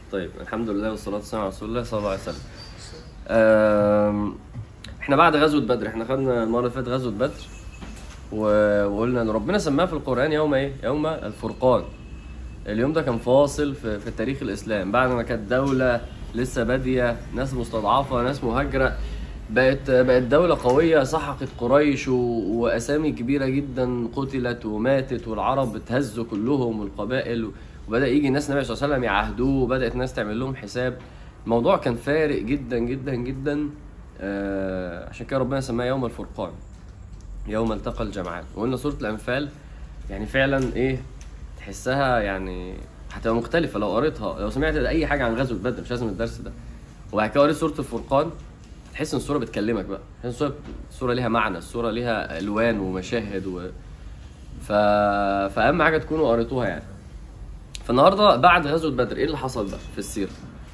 طيب الحمد لله والصلاة والسلام على رسول الله صلى الله عليه وسلم. آم، احنا بعد غزوة بدر احنا خدنا المرة اللي فاتت غزوة بدر و- وقلنا ان ربنا سماها في القرآن يوم ايه؟ يوم الفرقان. اليوم ده كان فاصل في, في تاريخ الاسلام بعد ما كانت دولة لسه بادية ناس مستضعفة ناس مهاجرة بقت بقت دولة قوية سحقت قريش و... وأسامي كبيرة جدا قتلت وماتت والعرب اتهزوا كلهم والقبائل وبدأ يجي الناس النبي صلى الله عليه وسلم يعاهدوه وبدأت الناس تعمل لهم حساب الموضوع كان فارق جدا جدا جدا آه عشان كده ربنا سماه يوم الفرقان يوم التقى الجمعان وقلنا سورة الأنفال يعني فعلا إيه تحسها يعني هتبقى مختلفة لو قريتها لو سمعت أي حاجة عن غزوة بدر مش لازم الدرس ده وبعد كده قريت سورة الفرقان تحس ان الصوره بتكلمك بقى تحس ان الصوره الصوره ليها معنى الصوره ليها الوان ومشاهد و ف... فاهم حاجه تكونوا قريتوها يعني فالنهارده بعد غزوه بدر ايه اللي حصل بقى في السيره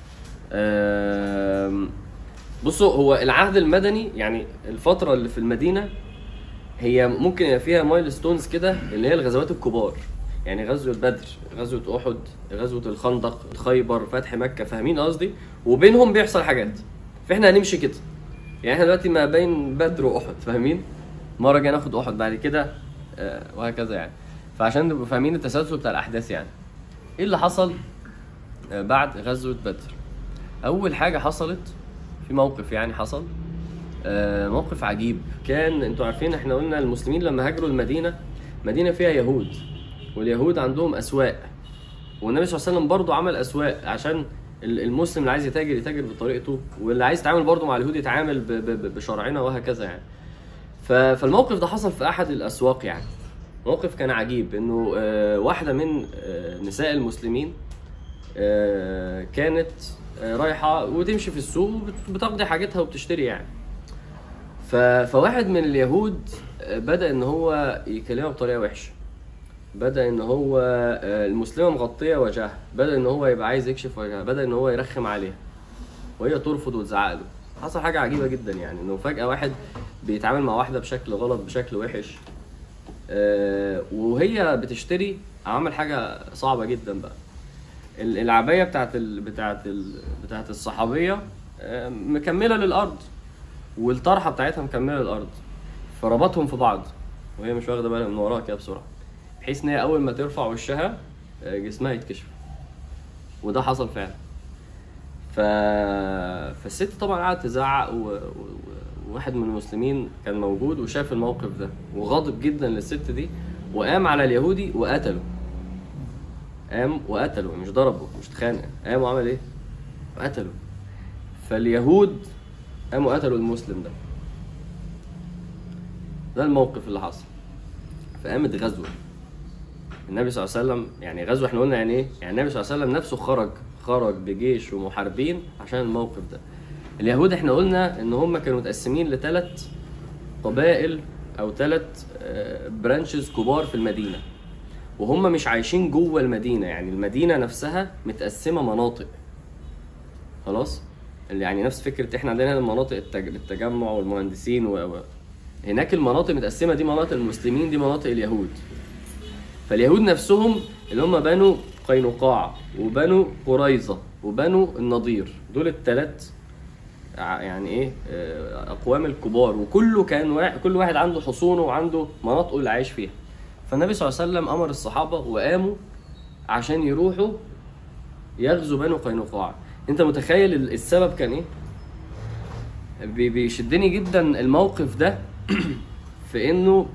أم... بصوا هو العهد المدني يعني الفتره اللي في المدينه هي ممكن يبقى فيها مايل ستونز كده اللي هي الغزوات الكبار يعني غزوة بدر غزوة أحد غزوة الخندق خيبر فتح مكة فاهمين قصدي وبينهم بيحصل حاجات فاحنا هنمشي كده يعني احنا دلوقتي ما بين بدر واحد فاهمين مره جاي ناخد احد بعد كده آه، وهكذا يعني فعشان نبقوا فاهمين التسلسل بتاع الاحداث يعني ايه اللي حصل آه، بعد غزوه بدر اول حاجه حصلت في موقف يعني حصل آه، موقف عجيب كان انتوا عارفين احنا قلنا المسلمين لما هاجروا المدينه مدينه فيها يهود واليهود عندهم اسواق والنبي صلى الله عليه وسلم برضه عمل اسواق عشان ال- المسلم اللي عايز يتاجر يتاجر بطريقته واللي عايز يتعامل برضه مع اليهود يتعامل ب- ب- ب- بشرعنا وهكذا يعني ف- فالموقف ده حصل في احد الاسواق يعني موقف كان عجيب انه آه، واحده من آه، نساء المسلمين آه، كانت آه، رايحه وتمشي في السوق وبت- بتقضي حاجتها وبتشتري يعني ف- فواحد من اليهود آه، بدا ان هو يكلمها بطريقه وحشه بدا ان هو آه، المسلمه مغطيه وجهها بدا ان هو يبقى عايز يكشف وجهها بدا ان هو يرخم عليها وهي ترفض وتزعق له حصل حاجه عجيبه جدا يعني انه فجاه واحد بيتعامل مع واحده بشكل غلط بشكل وحش آه، وهي بتشتري عمل حاجه صعبه جدا بقى ال- العبايه بتاعت ال... بتاعت ال... بتاعت الصحابيه آه، مكمله للارض والطرحه بتاعتها مكمله للارض فربطهم في بعض وهي مش واخده بالها من وراها كده بسرعه بحيث ان هي اول ما ترفع وشها آه، جسمها يتكشف وده حصل فعلا ف... فالست طبعا قعدت تزعق و... و... وواحد من المسلمين كان موجود وشاف الموقف ده وغاضب جدا للست دي وقام على اليهودي وقتله قام وقتله مش ضربه مش اتخانق قام وعمل ايه؟ قتله فاليهود قاموا قتلوا المسلم ده ده الموقف اللي حصل فقامت غزوه النبي صلى الله عليه وسلم يعني غزوه احنا قلنا يعني ايه؟ يعني النبي صلى الله عليه وسلم نفسه خرج خرج بجيش ومحاربين عشان الموقف ده. اليهود احنا قلنا ان هم كانوا متقسمين لثلاث قبائل او ثلاث برانشز كبار في المدينه. وهم مش عايشين جوه المدينه يعني المدينه نفسها متقسمه مناطق. خلاص؟ اللي يعني نفس فكره احنا عندنا هنا المناطق التج... التجمع والمهندسين و... و... هناك المناطق متقسمه دي مناطق المسلمين دي مناطق اليهود. فاليهود نفسهم اللي هم بنو قينقاع وبنو قريظة وبنو النضير دول الثلاث يعني ايه آه، اقوام الكبار وكله كان واحد كل واحد عنده حصونه وعنده مناطقه اللي عايش فيها فالنبي صلى الله عليه وسلم امر الصحابه وقاموا عشان يروحوا يغزوا بنو قينقاع انت متخيل ال- السبب كان ايه بي- بيشدني جدا الموقف ده في انه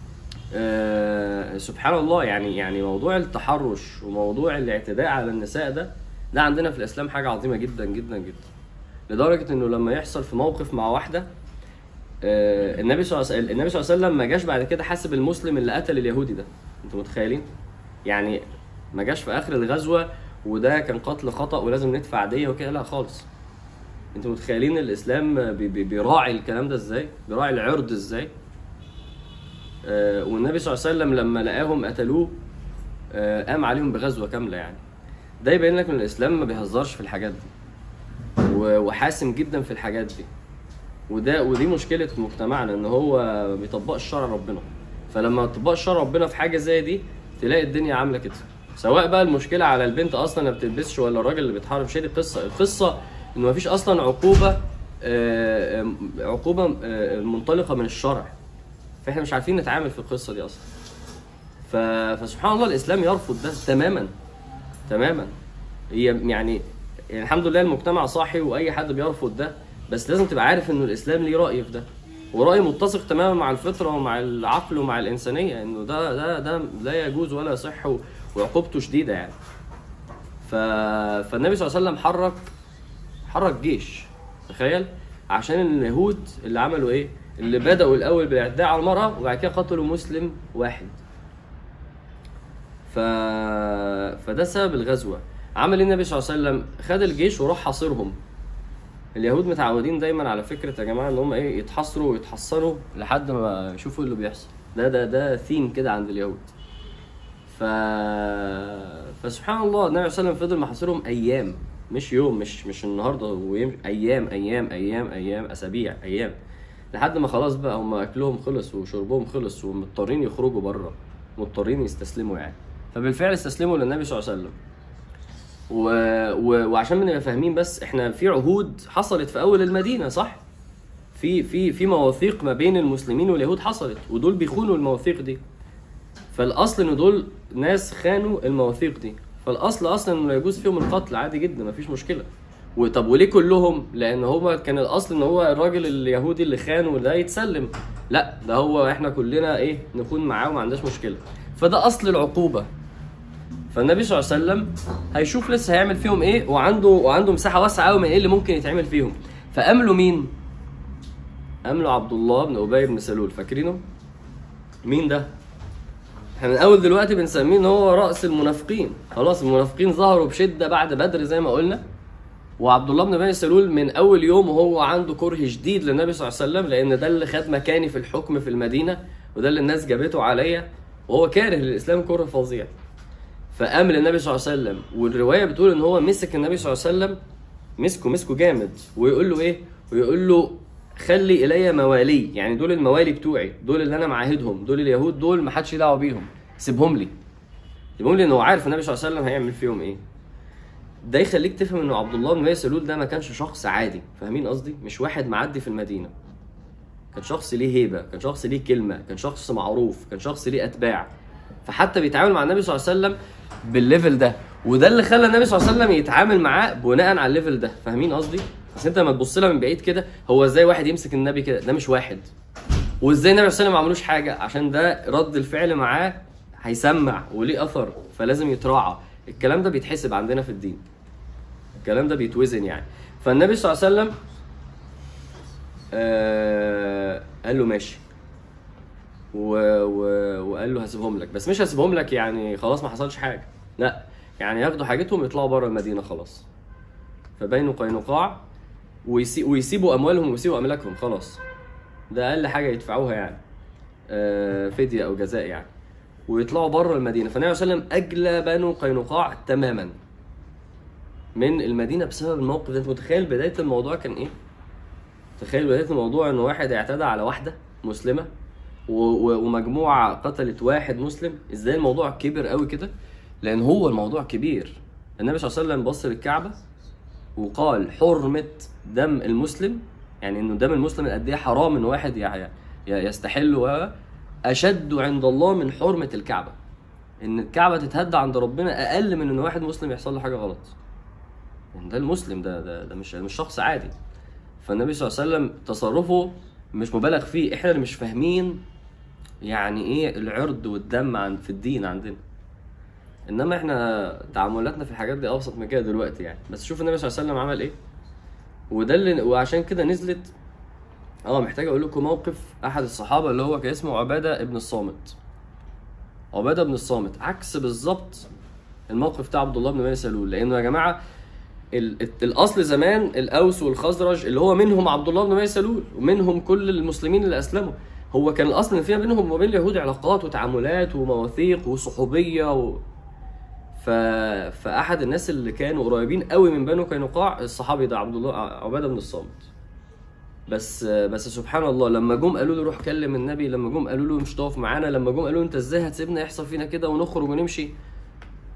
آه سبحان الله يعني يعني موضوع التحرش وموضوع الاعتداء على النساء ده ده عندنا في الاسلام حاجه عظيمه جدا جدا جدا لدرجه انه لما يحصل في موقف مع واحده آه النبي صلى الله عليه وسلم النبي صلى الله عليه وسلم ما جاش بعد كده حاسب المسلم اللي قتل اليهودي ده انتوا متخيلين يعني ما جاش في اخر الغزوه وده كان قتل خطا ولازم ندفع ديه وكده لا خالص انتوا متخيلين الاسلام بي- بي- بيراعي الكلام ده ازاي بيراعي العرض ازاي آه، والنبي صلى الله عليه وسلم لما لقاهم قتلوه آه، قام عليهم بغزوه كامله يعني ده يبين لك ان الاسلام ما بيهزرش في الحاجات دي و- وحاسم جدا في الحاجات دي وده ودي مشكله مجتمعنا ان هو ما بيطبقش شرع ربنا فلما تطبقش شرع ربنا في حاجه زي دي تلاقي الدنيا عامله كده سواء بقى المشكله على البنت اصلا ما بتلبسش ولا الراجل اللي بيتحرم مش هي دي القصه القصه انه ما فيش اصلا عقوبه آه، آه، عقوبه آه، منطلقه من الشرع فاحنا مش عارفين نتعامل في القصه دي اصلا ف... فسبحان الله الاسلام يرفض ده تماما تماما هي يعني يعني الحمد لله المجتمع صاحي واي حد بيرفض ده بس لازم تبقى عارف انه الاسلام ليه راي في ده ورأي متسق تماما مع الفطره ومع العقل ومع الانسانيه انه ده ده ده لا يجوز ولا يصح و- وعقوبته شديده يعني ف... فالنبي صلى الله عليه وسلم حرك حرك جيش تخيل عشان اليهود اللي عملوا ايه اللي بدأوا الاول بالاعتداء على المرأة وبعد كده قتلوا مسلم واحد ف... فده سبب الغزوة عمل ايه النبي صلى الله عليه وسلم خد الجيش وراح حاصرهم اليهود متعودين دايما على فكرة يا جماعة ان هم ايه يتحصروا ويتحصنوا لحد ما يشوفوا اللي بيحصل ده ده ده ثيم كده عند اليهود ف... فسبحان الله النبي صلى الله عليه وسلم فضل محاصرهم ايام مش يوم مش مش النهارده ويم... ايام ايام ايام ايام اسابيع ايام لحد ما خلاص بقى هم اكلهم خلص وشربهم خلص ومضطرين يخرجوا بره مضطرين يستسلموا يعني فبالفعل استسلموا للنبي صلى الله عليه وسلم و... و... وعشان نبقى فاهمين بس احنا في عهود حصلت في اول المدينه صح في في في مواثيق ما بين المسلمين واليهود حصلت ودول بيخونوا المواثيق دي فالاصل ان دول ناس خانوا المواثيق دي فالاصل اصلا انه لا يجوز فيهم القتل عادي جدا مفيش مشكله وطب وليه كلهم لان هو كان الاصل ان هو الراجل اليهودي اللي خان وده يتسلم لا ده هو احنا كلنا ايه نكون معاه وما عندناش مشكله فده اصل العقوبه فالنبي صلى الله عليه وسلم هيشوف لسه هيعمل فيهم ايه وعنده وعنده مساحه واسعه قوي من ايه اللي ممكن يتعمل فيهم فاملوا مين املوا عبد الله بن ابي بن سلول فاكرينه مين ده احنا من اول دلوقتي بنسميه ان هو راس المنافقين خلاص المنافقين ظهروا بشده بعد بدر زي ما قلنا وعبد الله بن ابي سلول من اول يوم وهو عنده كره شديد للنبي صلى الله عليه وسلم لان ده اللي خد مكاني في الحكم في المدينه وده اللي الناس جابته عليا وهو كاره للاسلام كره فظيع فقام للنبي صلى الله عليه وسلم والروايه بتقول ان هو مسك النبي صلى الله عليه وسلم مسكه مسكه جامد ويقول له ايه ويقول له خلي الي موالي يعني دول الموالي بتوعي دول اللي انا معاهدهم دول اليهود دول ما حدش دعوه بيهم سيبهم لي سيبهم لي ان هو عارف النبي صلى الله عليه وسلم هيعمل فيهم ايه ده يخليك تفهم انه عبد الله بن ابي سلول ده ما كانش شخص عادي فاهمين قصدي مش واحد معدي في المدينه كان شخص ليه هيبه كان شخص ليه كلمه كان شخص معروف كان شخص ليه اتباع فحتى بيتعامل مع النبي صلى الله عليه وسلم بالليفل ده وده اللي خلى النبي صلى الله عليه وسلم يتعامل معاه بناء على الليفل ده فاهمين قصدي بس انت لما تبص لها من بعيد كده هو ازاي واحد يمسك النبي كده ده مش واحد وازاي النبي صلى الله عليه وسلم ما عملوش حاجه عشان ده رد الفعل معاه هيسمع وليه اثر فلازم يتراعى الكلام ده بيتحسب عندنا في الدين الكلام ده بيتوزن يعني فالنبي صلى الله عليه وسلم آه قال له ماشي و... و... وقال له هسيبهم لك بس مش هسيبهم لك يعني خلاص ما حصلش حاجه لا يعني ياخدوا حاجتهم يطلعوا بره المدينه خلاص فبينوا قينقاع ويسي... ويسيبوا اموالهم ويسيبوا املاكهم خلاص ده اقل حاجه يدفعوها يعني آه فديه او جزاء يعني ويطلعوا بره المدينه فالنبي صلى الله عليه وسلم اجلى بنو قينقاع تماما من المدينه بسبب الموقف ده انت متخيل بدايه الموضوع كان ايه تخيل بدايه الموضوع ان واحد اعتدى على واحده مسلمه و- و- ومجموعه قتلت واحد مسلم ازاي الموضوع كبر قوي كده لان هو الموضوع كبير النبي صلى الله عليه وسلم بص للكعبه وقال حرمه دم المسلم يعني انه دم المسلم قد ايه حرام ان واحد يع- ي- يستحله اشد عند الله من حرمه الكعبه ان الكعبه تتهدى عند ربنا اقل من ان واحد مسلم يحصل له حاجه غلط يعني ده المسلم ده ده, ده مش مش شخص عادي فالنبي صلى الله عليه وسلم تصرفه مش مبالغ فيه احنا اللي مش فاهمين يعني ايه العرض والدم عن في الدين عندنا انما احنا تعاملاتنا في الحاجات دي ابسط من كده دلوقتي يعني بس شوف النبي صلى الله عليه وسلم عمل ايه وده اللي وعشان كده نزلت اه محتاج اقول لكم موقف احد الصحابه اللي هو كان اسمه عباده ابن الصامت عباده بن الصامت عكس بالظبط الموقف بتاع عبد الله بن ابي سلول لانه يا جماعه ال- ال- الاصل زمان الاوس والخزرج اللي هو منهم عبد الله بن ابي سلول ومنهم كل المسلمين اللي اسلموا هو كان الاصل ان فيها بينهم وبين اليهود علاقات وتعاملات ومواثيق وصحوبيه و... ف... فاحد الناس اللي كانوا قريبين قوي من بنو قينقاع الصحابي ده عبد الله عباده بن الصامت بس بس سبحان الله لما جم قالوا له روح كلم النبي لما جم قالوا له مش تقف معانا لما جم قالوا له انت ازاي هتسيبنا يحصل فينا كده ونخرج ونمشي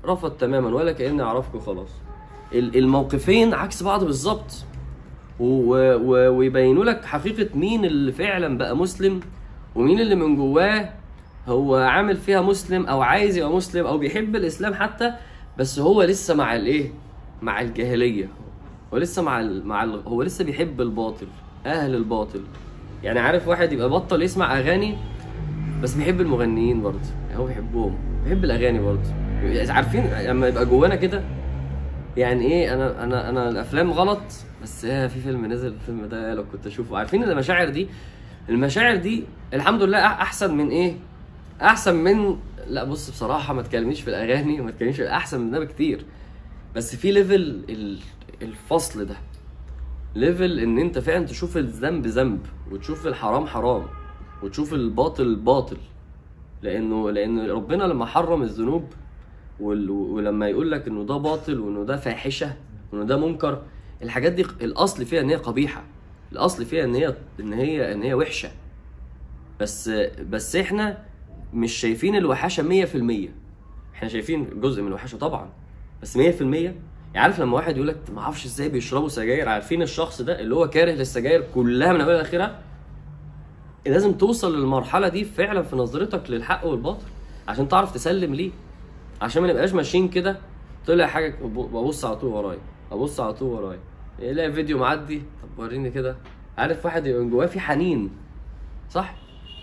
رفض تماما ولا كاني اعرفكم خلاص ال- الموقفين عكس بعض بالظبط و- و- ويبينوا لك حقيقه مين اللي فعلا بقى مسلم ومين اللي من جواه هو عامل فيها مسلم او عايز يبقى مسلم او بيحب الاسلام حتى بس هو لسه مع الايه مع الجاهليه هو لسه مع ال... مع ال... هو لسه بيحب الباطل اهل الباطل يعني عارف واحد يبقى بطل يسمع اغاني بس بيحب المغنيين برضه يعني هو بيحبهم بيحب الاغاني برضه عارفين لما يبقى جوانا كده يعني ايه انا انا انا الافلام غلط بس يا في فيلم نزل الفيلم ده لو كنت اشوفه عارفين المشاعر دي المشاعر دي الحمد لله أح- احسن من ايه احسن من لا بص بصراحه ما تكلمنيش في الاغاني وما تكلمنيش في احسن من ده بكتير بس في ليفل ال- الفصل ده ليفل ان انت فعلا تشوف الذنب ذنب وتشوف الحرام حرام وتشوف الباطل باطل لانه لان ربنا لما حرم الذنوب وال- ولما يقول لك انه ده باطل وانه ده فاحشه وانه ده منكر الحاجات دي الاصل فيها ان هي قبيحه الاصل فيها ان هي ان هي ان هي وحشه بس بس احنا مش شايفين الوحاشه 100% احنا شايفين جزء من الوحاشه طبعا بس 100% يعني عارف لما واحد يقول لك ما اعرفش ازاي بيشربوا سجاير عارفين الشخص ده اللي هو كاره للسجاير كلها من اولها لاخرها لازم توصل للمرحله دي فعلا في نظرتك للحق والباطل عشان تعرف تسلم ليه عشان ما نبقاش ماشيين كده طلع حاجه ببص على طول ورايا ابص على طول ورايا يلاقي فيديو معدي طب وريني كده عارف واحد يبقى من جواه في حنين صح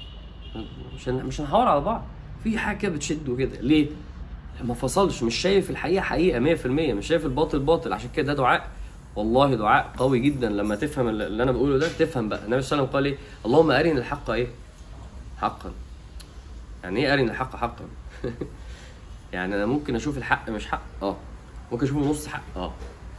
مش هن- مش هنحاور على بعض في حاجه كده بتشده كده ليه ما فصلش مش شايف الحقيقه حقيقه 100% مش شايف الباطل باطل عشان كده ده دعاء والله دعاء قوي جدا لما تفهم اللي اللي انا بقوله ده تفهم بقى النبي صلى الله عليه وسلم قال ايه اللهم ارنا الحق ايه حقا يعني ايه ارنا الحق حقا يعني انا ممكن اشوف الحق مش حق اه ممكن اشوفه نص حق اه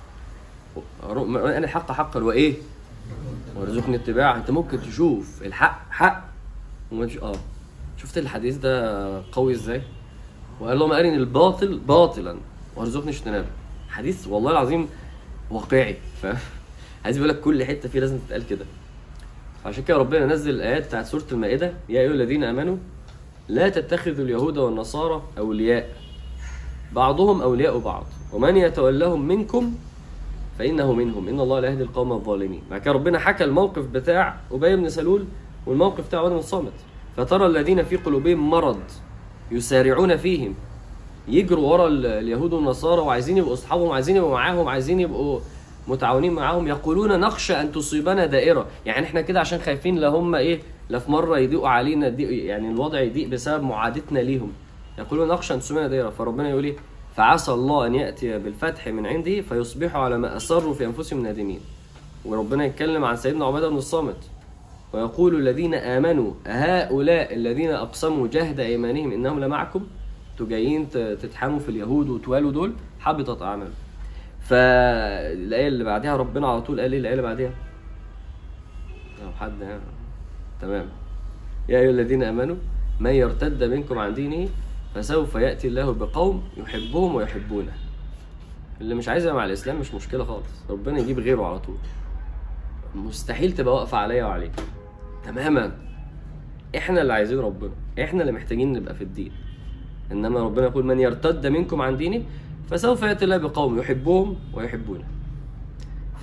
انا الحق حقا وايه وارزقني اتباعه انت ممكن تشوف الحق حق ومش اه شفت الحديث ده قوي ازاي وقال لهم ارني الباطل باطلا وارزقني اجتنابه حديث والله العظيم واقعي ف عايز يقول لك كل حته فيه لازم تتقال كده عشان كده ربنا نزل الايات بتاعت سوره المائده يا ايها الذين امنوا لا تتخذوا اليهود والنصارى اولياء بعضهم اولياء بعض ومن يتولهم منكم فانه منهم ان الله لا يهدي القوم الظالمين بعد كده ربنا حكى الموقف بتاع ابي بن سلول والموقف بتاع عباد بن الصامت فترى الذين في قلوبهم مرض يسارعون فيهم يجروا ورا ال- اليهود والنصارى وعايزين يبقوا اصحابهم عايزين يبقوا معاهم عايزين يبقوا متعاونين معاهم يقولون نخشى ان تصيبنا دائره يعني احنا كده عشان خايفين لا هم ايه لا في مره يضيقوا علينا يضيق يعني الوضع يضيق بسبب معادتنا ليهم يقولون نخشى ان تصيبنا دائره فربنا يقول ايه فعسى الله ان ياتي بالفتح من عنده فيصبحوا على ما اسروا في انفسهم نادمين وربنا يتكلم عن سيدنا عباده بن الصامت ويقول الذين امنوا هؤلاء الذين اقسموا جهد ايمانهم انهم لمعكم انتوا جايين ت- تتحاموا في اليهود وتوالوا دول حبطت اعمالهم فالايه اللي بعدها ربنا على طول قال ايه الايه اللي بعدها لو حد يعني. تمام يا ايها الذين امنوا من يرتد منكم عن دينه فسوف ياتي الله بقوم يحبهم ويحبونه اللي مش عايز يبقى مع الاسلام مش مشكله خالص ربنا يجيب غيره على طول مستحيل تبقى واقفه عليا وعليك تماما احنا اللي عايزين ربنا احنا اللي محتاجين نبقى في الدين انما ربنا يقول من يرتد منكم عن دينه فسوف ياتي الله بقوم يحبهم ويحبونه ف...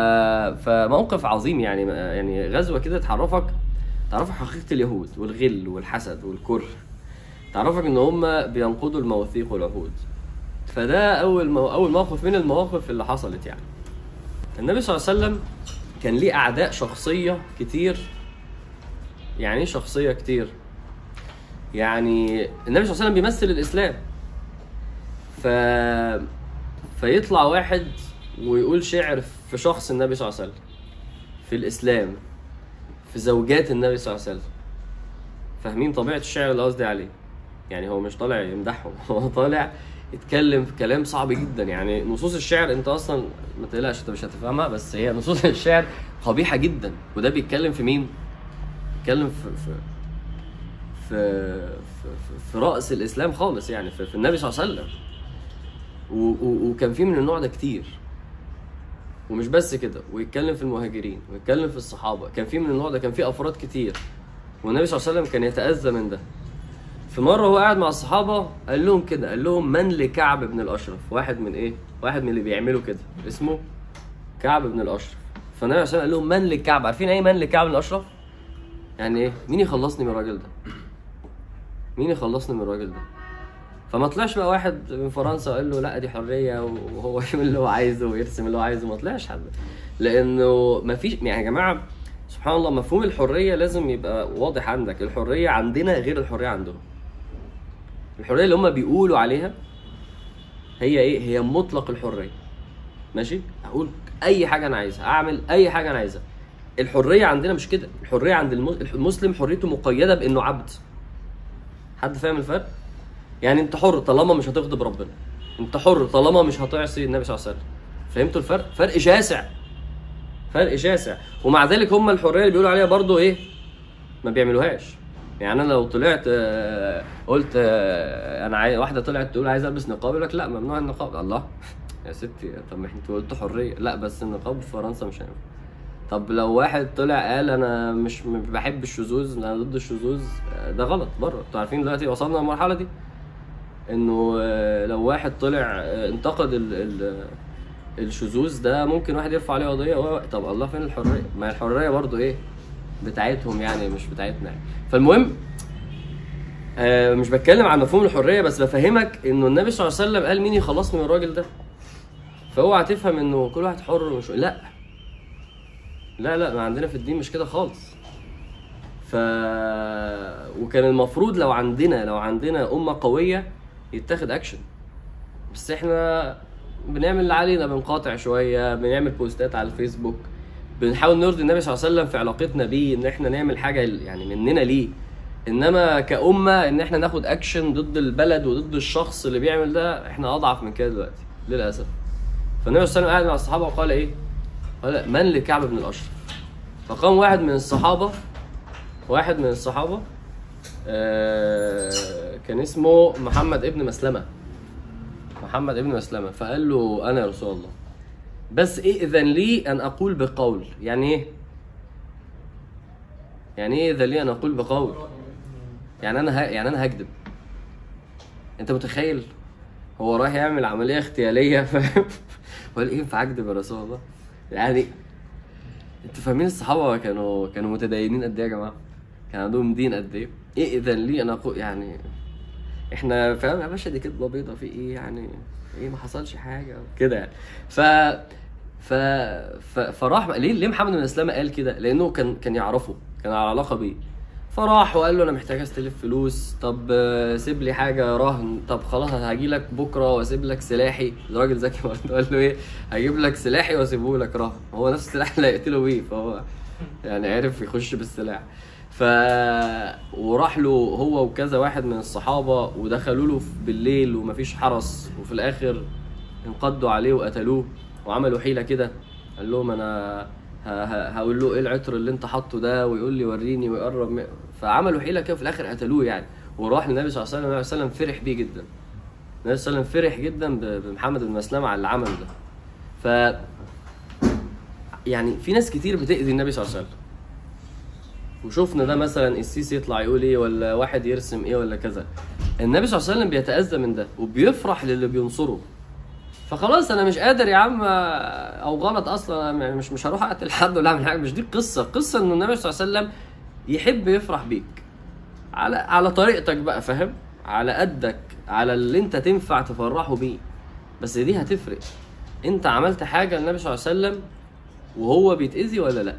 فموقف عظيم يعني يعني غزوه كده تعرفك تعرفك حقيقه اليهود والغل والحسد والكره تعرفك ان هم بينقضوا المواثيق والعهود فده اول مو... اول موقف من المواقف اللي حصلت يعني النبي صلى الله عليه وسلم كان ليه اعداء شخصيه كتير يعني ايه شخصيه كتير يعني النبي صلى الله عليه وسلم بيمثل الاسلام ف فيطلع واحد ويقول شعر في شخص النبي صلى الله عليه وسلم في الاسلام في زوجات النبي صلى الله عليه وسلم فاهمين طبيعه الشعر اللي قصدي عليه يعني هو مش طالع يمدحهم هو طالع يتكلم في كلام صعب جدا يعني نصوص الشعر انت اصلا ما تقلقش انت مش هتفهمها بس هي نصوص الشعر قبيحه جدا وده بيتكلم في مين؟ بيتكلم في في في في, في, في راس الاسلام خالص يعني في, في النبي صلى الله عليه وسلم و- و- وكان في من النوع ده كتير ومش بس كده ويتكلم في المهاجرين ويتكلم في الصحابه كان في من النوع ده كان في افراد كتير والنبي صلى الله عليه وسلم كان يتاذى من ده في مره هو قاعد مع الصحابه قال لهم كده قال لهم من لكعب بن الاشرف واحد من ايه واحد من اللي بيعملوا كده اسمه كعب بن الاشرف فالنبي عليه الصلاه والسلام قال لهم من لكعب عارفين ايه من لكعب بن الاشرف يعني ايه مين يخلصني من الراجل ده مين يخلصني من الراجل ده فما طلعش بقى واحد من فرنسا قال له لا دي حريه وهو يعمل اللي هو عايزه ويرسم اللي هو عايزه ما طلعش حد لانه ما فيش يعني يا جماعه سبحان الله مفهوم الحريه لازم يبقى واضح عندك الحريه عندنا غير الحريه عندهم الحريه اللي هم بيقولوا عليها هي ايه هي مطلق الحريه ماشي اقول اي حاجه انا عايزها اعمل اي حاجه انا عايزها الحريه عندنا مش كده الحريه عند المس- المسلم حريته مقيده بانه عبد حد فاهم الفرق يعني انت حر طالما مش هتغضب ربنا انت حر طالما مش هتعصي النبي صلى الله عليه وسلم فهمتوا الفرق فرق شاسع فرق شاسع ومع ذلك هم الحريه اللي بيقولوا عليها برضو ايه ما بيعملوهاش يعني انا لو طلعت آه، قلت آه، انا عايز واحده طلعت تقول عايز البس نقاب يقول لك لا ممنوع النقاب الله يا ستي طب ما انتوا قلتوا حريه لا بس النقاب في فرنسا مش هينفع طب لو واحد طلع قال انا مش م- بحب الشذوذ انا ضد الشذوذ آه، ده غلط بره انتوا عارفين دلوقتي وصلنا للمرحله دي انه آه، لو واحد طلع آه، انتقد ال ال الشذوذ ده ممكن واحد يرفع عليه قضيه و- طب الله فين الحريه ما هي الحريه برضو ايه بتاعتهم يعني مش بتاعتنا يعني. فالمهم آه مش بتكلم عن مفهوم الحريه بس بفهمك انه النبي صلى الله عليه وسلم قال مين يخلصني من الراجل ده فاوعى تفهم انه كل واحد حر ومش لا لا لا ما عندنا في الدين مش كده خالص ف وكان المفروض لو عندنا لو عندنا امه قويه يتاخد اكشن بس احنا بنعمل اللي علينا بنقاطع شويه بنعمل بوستات على الفيسبوك بنحاول نرضي النبي صلى الله عليه وسلم في علاقتنا بيه ان احنا نعمل حاجه يعني مننا ليه انما كأمة ان احنا ناخد اكشن ضد البلد وضد الشخص اللي بيعمل ده احنا اضعف من كده دلوقتي للاسف فالنبي صلى الله عليه وسلم قاعد مع الصحابه وقال ايه؟ قال من لكعب بن الاشرف فقام واحد من الصحابه واحد من الصحابه آه كان اسمه محمد ابن مسلمه محمد ابن مسلمه فقال له انا يا رسول الله بس ائذن لي ان اقول بقول يعني ايه يعني ايه اذن لي ان اقول بقول يعني انا ه... يعني انا هكذب انت متخيل هو رايح يعمل عمليه اغتياليه فاهم وقال ايه ينفع اكذب يا رسول الله يعني انتوا فاهمين الصحابه كانوا كانوا متدينين قد ايه يا جماعه كان عندهم دين قد ايه ايه اذن لي انا اقول يعني احنا فاهم يا باشا دي كدبه بيضه في ايه يعني ايه ما حصلش حاجه كده يعني ف ف, ف... فراح ليه ليه محمد بن اسلام قال كده لانه كان كان يعرفه كان على علاقه بيه فراح وقال له انا محتاج استلف فلوس طب آه، سيب لي حاجه رهن طب خلاص هاجي لك بكره واسيب لك سلاحي الراجل ذكي برضه قال له ايه هجيب لك سلاحي واسيبه لك رهن هو نفس السلاح اللي هيقتله بيه فهو يعني عرف يخش بالسلاح ف وراح له هو وكذا واحد من الصحابه ودخلوا له في- بالليل ومفيش حرس وفي الاخر انقضوا عليه وقتلوه وعملوا حيله كده قال لهم انا ه- ه- هقول له ايه العطر اللي انت حاطه ده ويقول لي وريني ويقرب م... فعملوا حيله كده في الاخر قتلوه يعني وراح للنبي صلى الله عليه وسلم النبي صلى الله عليه وسلم فرح بيه جدا النبي صلى الله عليه وسلم فرح جدا ب- بمحمد بن مسلمه على اللي عمله ده ف يعني في ناس كتير بتأذي النبي صلى الله عليه وسلم وشفنا ده مثلا السيسي يطلع يقول ايه ولا واحد يرسم ايه ولا كذا النبي صلى الله عليه وسلم بيتأذى من ده وبيفرح للي بينصره فخلاص انا مش قادر يا عم او غلط اصلا أنا مش مش هروح اقتل حد ولا اعمل حاجه مش دي القصه القصه ان النبي صلى الله عليه وسلم يحب يفرح بيك على على طريقتك بقى فاهم على قدك على اللي انت تنفع تفرحه بيه بس دي هتفرق انت عملت حاجه للنبي صلى الله عليه وسلم وهو بيتاذي ولا لا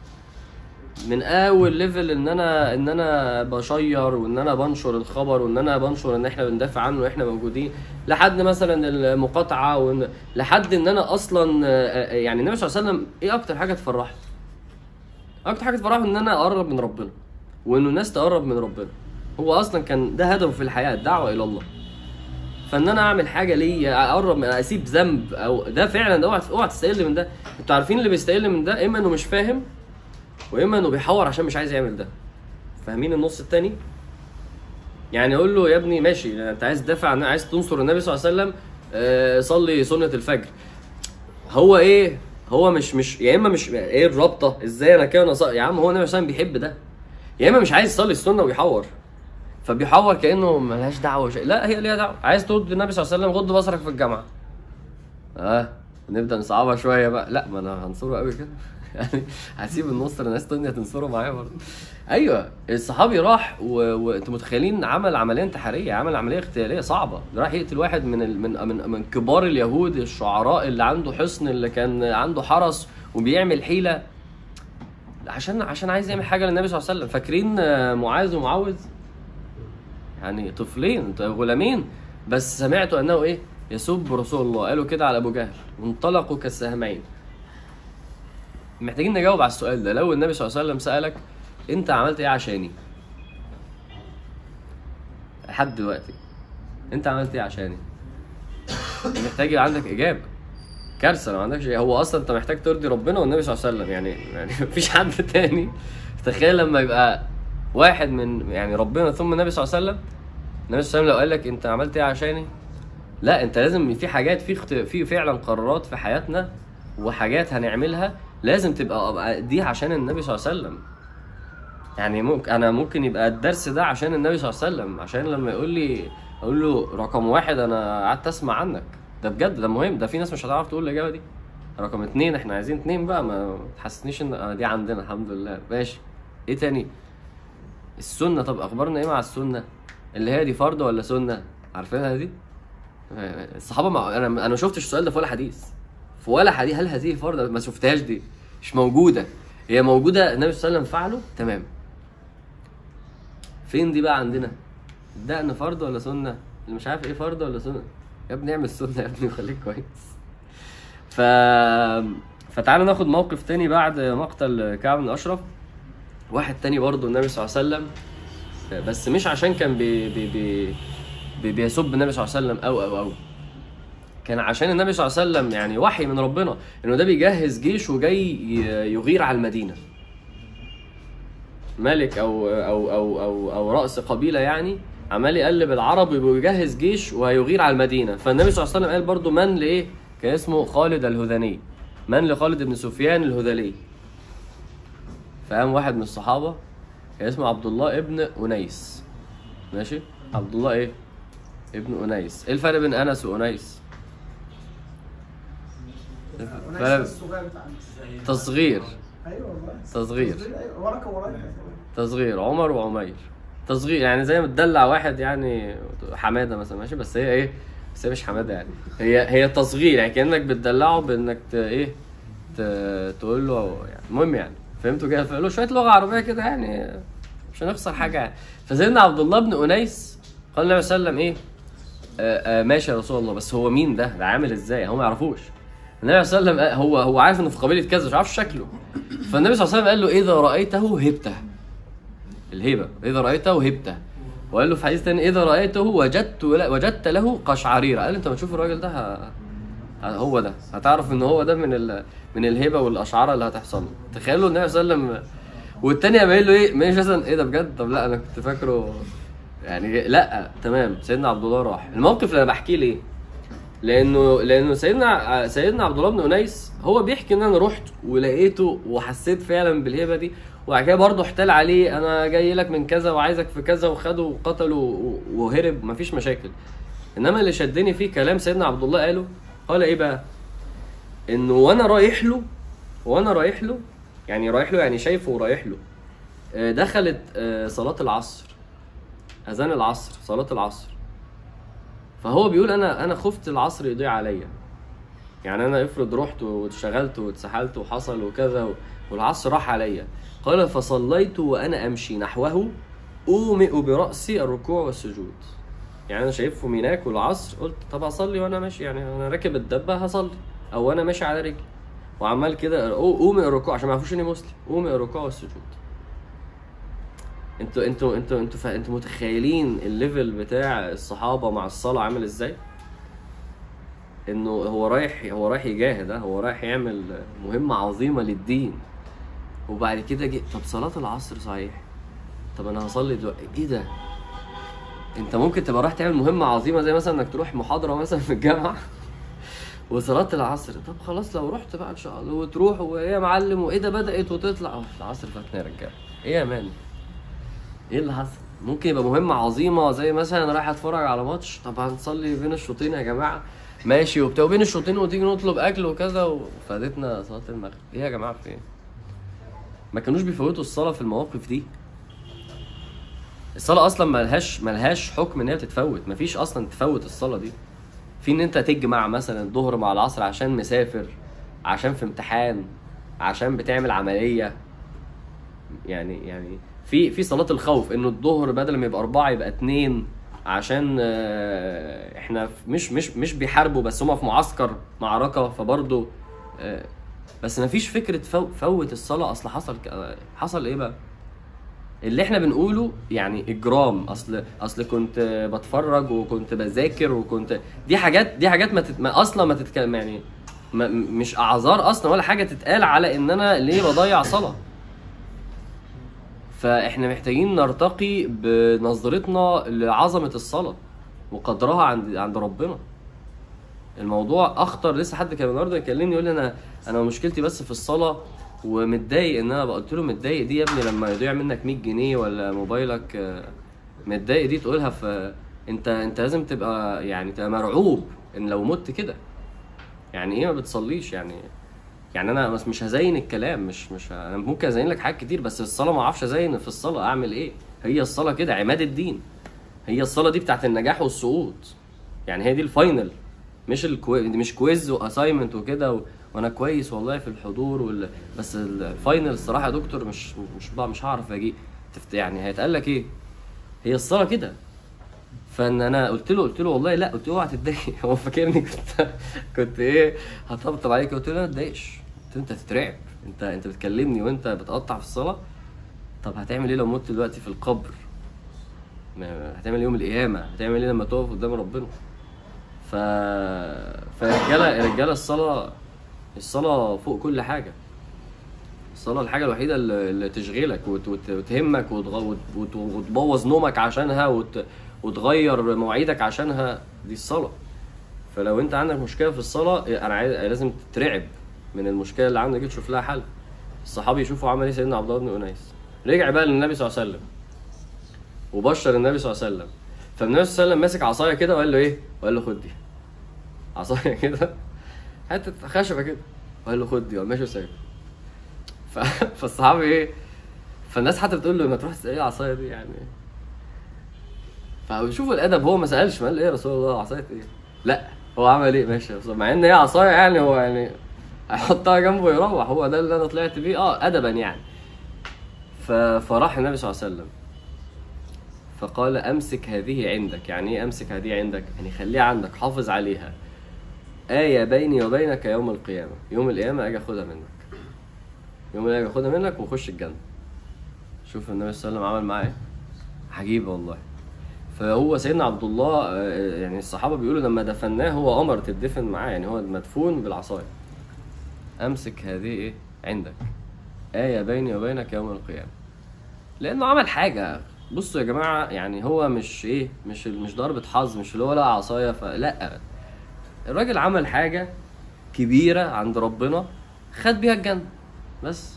من اول ليفل ان انا ان انا بشير وان انا بنشر الخبر وان انا بنشر ان احنا بندافع عنه واحنا موجودين لحد مثلا المقاطعه وإن لحد ان انا اصلا آه، آه، يعني النبي صلى الله عليه وسلم ايه اكتر حاجه تفرحه؟ اكتر حاجه تفرحه ان انا اقرب من ربنا وانه الناس تقرب من ربنا هو اصلا كان ده هدفه في الحياه الدعوه الى الله فان انا اعمل حاجه ليا اقرب من اسيب ذنب او ده فعلا ده اوعى اوعى تستقل من ده انتوا عارفين اللي بيستقل من ده اما انه مش فاهم واما انه بيحور عشان مش عايز يعمل ده فاهمين النص التاني يعني اقول له يا ابني ماشي انت عايز تدافع عن عايز تنصر النبي صلى الله عليه وسلم آه، صلي سنه الفجر هو ايه هو مش مش يا اما مش ايه الرابطه ازاي انا كده نص... يا عم هو النبي صلى الله عليه وسلم بيحب ده يا اما مش عايز يصلي السنه ويحور فبيحور كانه ملهاش دعوه شيء لا هي ليها دعوه عايز ترد النبي صلى الله عليه وسلم غض بصرك في الجامعه اه نبدا نصعبها شويه بقى لا ما انا هنصره قوي كده يعني هسيب النص لناس تانية تنصره معايا برضه ايوه الصحابي راح و- وانتوا متخيلين عمل عمليه انتحاريه عمل عمليه اغتياليه صعبه ده راح يقتل واحد من ال... من من من كبار اليهود الشعراء اللي عنده حصن اللي كان عنده حرس وبيعمل حيله عشان عشان عايز يعمل حاجه للنبي صلى الله عليه وسلم فاكرين آه، معاذ ومعوذ يعني طفلين غلامين بس سمعت انه ايه يسب رسول الله قالوا كده على ابو جهل وانطلقوا كالسهمين محتاجين نجاوب على السؤال ده لو النبي صلى الله عليه وسلم سالك انت عملت ايه عشاني لحد دلوقتي انت عملت ايه عشاني محتاج يبقى عندك اجابه كارثه لو ما عندكش هو اصلا انت محتاج ترضي ربنا والنبي صلى الله عليه وسلم يعني يعني مفيش حد تاني تخيل لما يبقى واحد من يعني ربنا ثم النبي صلى الله عليه وسلم النبي صلى الله عليه وسلم لو قال لك انت عملت ايه عشاني لا انت لازم في حاجات في اخت... في فعلا قرارات في حياتنا وحاجات هنعملها لازم تبقى دي عشان النبي صلى الله عليه وسلم يعني ممكن انا ممكن يبقى الدرس ده عشان النبي صلى الله عليه وسلم عشان لما يقول لي اقول له رقم واحد انا قعدت اسمع عنك ده بجد ده مهم ده في ناس مش هتعرف تقول الاجابه دي رقم اتنين احنا عايزين اتنين بقى ما تحسسنيش ان آه دي عندنا الحمد لله ماشي ايه تاني السنه طب اخبارنا ايه مع السنه اللي هي دي فرض ولا سنه عارفينها دي الصحابه ما انا انا ما شفتش السؤال ده في ولا حديث في ولا حديث هل هذه فرض ما شفتهاش دي مش موجوده هي موجوده النبي صلى الله عليه وسلم فعله تمام فين دي بقى عندنا الدقن فرض ولا سنه اللي مش عارف ايه فرض ولا سنه يا ابني اعمل سنه يا ابني وخليك كويس ف فتعالى ناخد موقف تاني بعد مقتل كعب بن اشرف واحد تاني برضه النبي صلى الله عليه وسلم بس مش عشان كان بي بي بي بي بيسب النبي صلى الله عليه وسلم او او او كان عشان النبي صلى الله عليه وسلم يعني وحي من ربنا انه ده بيجهز جيش وجاي ي- يغير على المدينه ملك او او او او او راس قبيله يعني عمال يقلب العرب ويجهز جيش وهيغير على المدينه فالنبي صلى الله عليه وسلم قال برضو من لايه كان اسمه خالد الهذلي من لخالد بن سفيان الهذلي فقام واحد من الصحابه كان اسمه عبد الله ابن انيس ماشي عبد الله ايه ابن انيس ايه الفرق بين انس وانيس فرق الصغير بتاع الناس. تصغير ايوه والله تصغير. ايوه وراك وراك تصغير عمر وعمير تصغير يعني زي ما تدلع واحد يعني حماده مثلا ماشي بس هي ايه بس هي مش حماده يعني هي هي تصغير يعني كانك بتدلعه بانك ت ايه ت- تقول له يعني المهم يعني فهمتوا كده فقول له شويه لغه عربيه كده يعني مش هنخسر حاجه يعني فسيدنا عبد الله بن انيس قال النبي صلى الله عليه وسلم ايه آه آه ماشي يا رسول الله بس هو مين ده؟ ده عامل ازاي؟ هم ما يعرفوش. النبي صلى الله عليه وسلم قال- هو هو عارف انه في قبيله كذا مش عارف شكله. فالنبي صلى الله عليه وسلم قال له اذا رايته هبته. الهبه اذا رايته هبته. وقال له في حديث تاني اذا رايته وجدت وجدت له قشعريره قال انت ما تشوف الراجل ده ه... ه- هو ده هتعرف ان هو ده من ال... من الهبه والاشعار اللي هتحصل له تخيلوا النبي صلى الله عليه وسلم والتاني قايل له ايه ماشي مثلا ايه ده بجد طب لا انا كنت فاكره يعني لا تمام سيدنا عبد الله راح الموقف اللي انا بحكيه ليه لانه لانه سيدنا سيدنا عبد الله بن انيس هو بيحكي ان انا رحت ولقيته وحسيت فعلا بالهبه دي وبعد كده برضه احتال عليه انا جاي لك من كذا وعايزك في كذا وخده وقتله و- وهرب مفيش مشاكل انما اللي شدني فيه كلام سيدنا عبد الله قاله قال ايه بقى انه وانا رايح له وانا رايح له يعني رايح له يعني شايفه ورايح له آه، دخلت آه، صلاه العصر اذان العصر صلاه العصر فهو بيقول انا انا خفت العصر يضيع عليا يعني انا افرض رحت واتشغلت واتسحلت وحصل وكذا و- والعصر راح عليا قال فصليت وانا امشي نحوه اومئ براسي الركوع والسجود يعني انا شايفهم هناك والعصر قلت طب اصلي وانا ماشي يعني انا راكب الدبه هصلي او وانا ماشي على رجلي وعمال كده أو- اومئ الركوع عشان ما يعرفوش اني مسلم اومئ الركوع والسجود انتوا انتوا انتوا انتوا فا- انتوا متخيلين الليفل بتاع الصحابه مع الصلاه عامل ازاي؟ انه هو رايح هو رايح يجاهد ها، هو رايح يعمل مهمه عظيمه للدين وبعد كده جه طب صلاه العصر صحيح طب انا هصلي دلوقتي ايه ده؟ انت ممكن تبقى رايح تعمل مهمه عظيمه زي مثلا انك تروح محاضره مثلا في الجامعه وصلاه العصر طب خلاص لو رحت بقى ان شاء الله وتروح وايه يا معلم وايه ده بدات وتطلع اه العصر فاتنا يا رجاله ايه يا مان ايه اللي حصل؟ ممكن يبقى مهمه عظيمه زي مثلا انا رايح اتفرج على ماتش طب هنصلي بين الشوطين يا جماعه ماشي وبتاع وبين الشوطين وتيجي نطلب اكل وكذا وفادتنا صلاه المغرب ايه يا جماعه في ايه ما كانوش بيفوتوا الصلاه في المواقف دي الصلاه اصلا ملهاش ملهاش حكم ان هي تتفوت مفيش اصلا تفوت الصلاه دي في ان انت تجمع مثلا الظهر مع العصر عشان مسافر عشان في امتحان عشان بتعمل عمليه يعني يعني في في صلاه الخوف انه الظهر بدل ما يبقى اربعه يبقى اتنين عشان آه، احنا في- مش مش مش بيحاربوا بس هما في معسكر معركه فبرضه آه، بس ما فيش فكره فو- فوت الصلاه اصل حصل ك- آه، حصل ايه بقى اللي احنا بنقوله يعني اجرام اصل اصل كنت بتفرج وكنت بذاكر وكنت دي حاجات دي حاجات ما, تت... ما اصلا ما تتكلم يعني ما... مش اعذار اصلا ولا حاجه تتقال على ان انا ليه بضيع صلاه فاحنا محتاجين نرتقي بنظرتنا لعظمه الصلاه وقدرها عند عند ربنا الموضوع اخطر لسه حد كان النهارده يكلمني يقول لي انا انا مشكلتي بس في الصلاه ومتضايق ان انا قلت له متضايق دي يا ابني لما يضيع منك 100 جنيه ولا موبايلك آه، متضايق دي تقولها في انت انت لازم تبقى يعني تبقى مرعوب ان لو مت كده يعني ايه ما بتصليش يعني يعني انا بس مش هزين الكلام مش مش ه- انا ممكن ازين لك حاجات كتير بس الصلاه ما اعرفش ازين في الصلاه اعمل ايه هي الصلاه كده عماد الدين هي الصلاه دي بتاعت النجاح والسقوط يعني هي دي الفاينل مش الكو... مش كويز واساينمنت وكده و... وانا كويس والله في الحضور وال... بس ال- الفاينل الصراحه يا دكتور مش مش بقى مش هعرف اجي تفت... يعني هيتقال لك ايه هي الصلاه كده فان انا قلت له قلت له والله لا قلت له اوعى تتضايق هو فاكرني كنت كنت ايه هطبطب عليك قلت له لا ما تتضايقش قلت له انت هتترعب انت انت بتكلمني وانت بتقطع في الصلاه طب هتعمل ايه لو مت دلوقتي في القبر ما- هتعمل إيه يوم القيامه هتعمل ايه لما تقف قدام ربنا ف فالرجاله الرجاله الصلاه الصلاه فوق كل حاجه الصلاة الحاجة الوحيدة اللي اللي تشغلك وت- وت- وتهمك وتغ- وت- وت- وتبوظ نومك عشانها وت- وتغير مواعيدك عشانها دي الصلاة فلو انت عندك مشكلة في الصلاة انا عايز لازم تترعب من المشكلة اللي عندك دي تشوف لها حل الصحابي يشوفوا عمل ايه سيدنا عبد الله بن انيس رجع بقى للنبي صلى الله عليه وسلم وبشر النبي صلى الله عليه وسلم فالنبي صلى الله عليه وسلم ماسك عصايه كده وقال له ايه؟ وقال له خد دي عصايه كده حته خشبه كده وقال له خد دي وقام ماشي وسايب ف... فالصحابي ايه؟ فالناس حتى بتقول له ما تروح تسال ايه العصايه دي يعني فشوفوا الادب هو ما سالش ما قال ايه يا رسول الله عصايه ايه؟ لا هو عمل ايه ماشي يا رسول الله. مع ان هي عصايه يعني هو يعني هيحطها جنبه يروح هو ده اللي انا طلعت بيه اه ادبا يعني ف... فراح النبي صلى الله عليه وسلم فقال امسك هذه عندك يعني ايه امسك هذه عندك يعني خليها عندك حافظ عليها آية بيني وبينك يوم القيامة يوم القيامة أجي أخدها منك يوم القيامة أجي أخدها منك ونخش الجنة شوف النبي صلى الله عليه وسلم عمل معاه إيه عجيب والله فهو سيدنا عبد الله آه، يعني الصحابة بيقولوا لما دفناه هو أمر تدفن معاه يعني هو مدفون بالعصاية أمسك هذه إيه عندك آية بيني وبينك يوم القيامة لأنه عمل حاجة بصوا يا جماعة يعني هو مش إيه مش مش ضربة حظ مش اللي هو لقى عصاية فلا الراجل عمل حاجة كبيرة عند ربنا خد بيها الجنة بس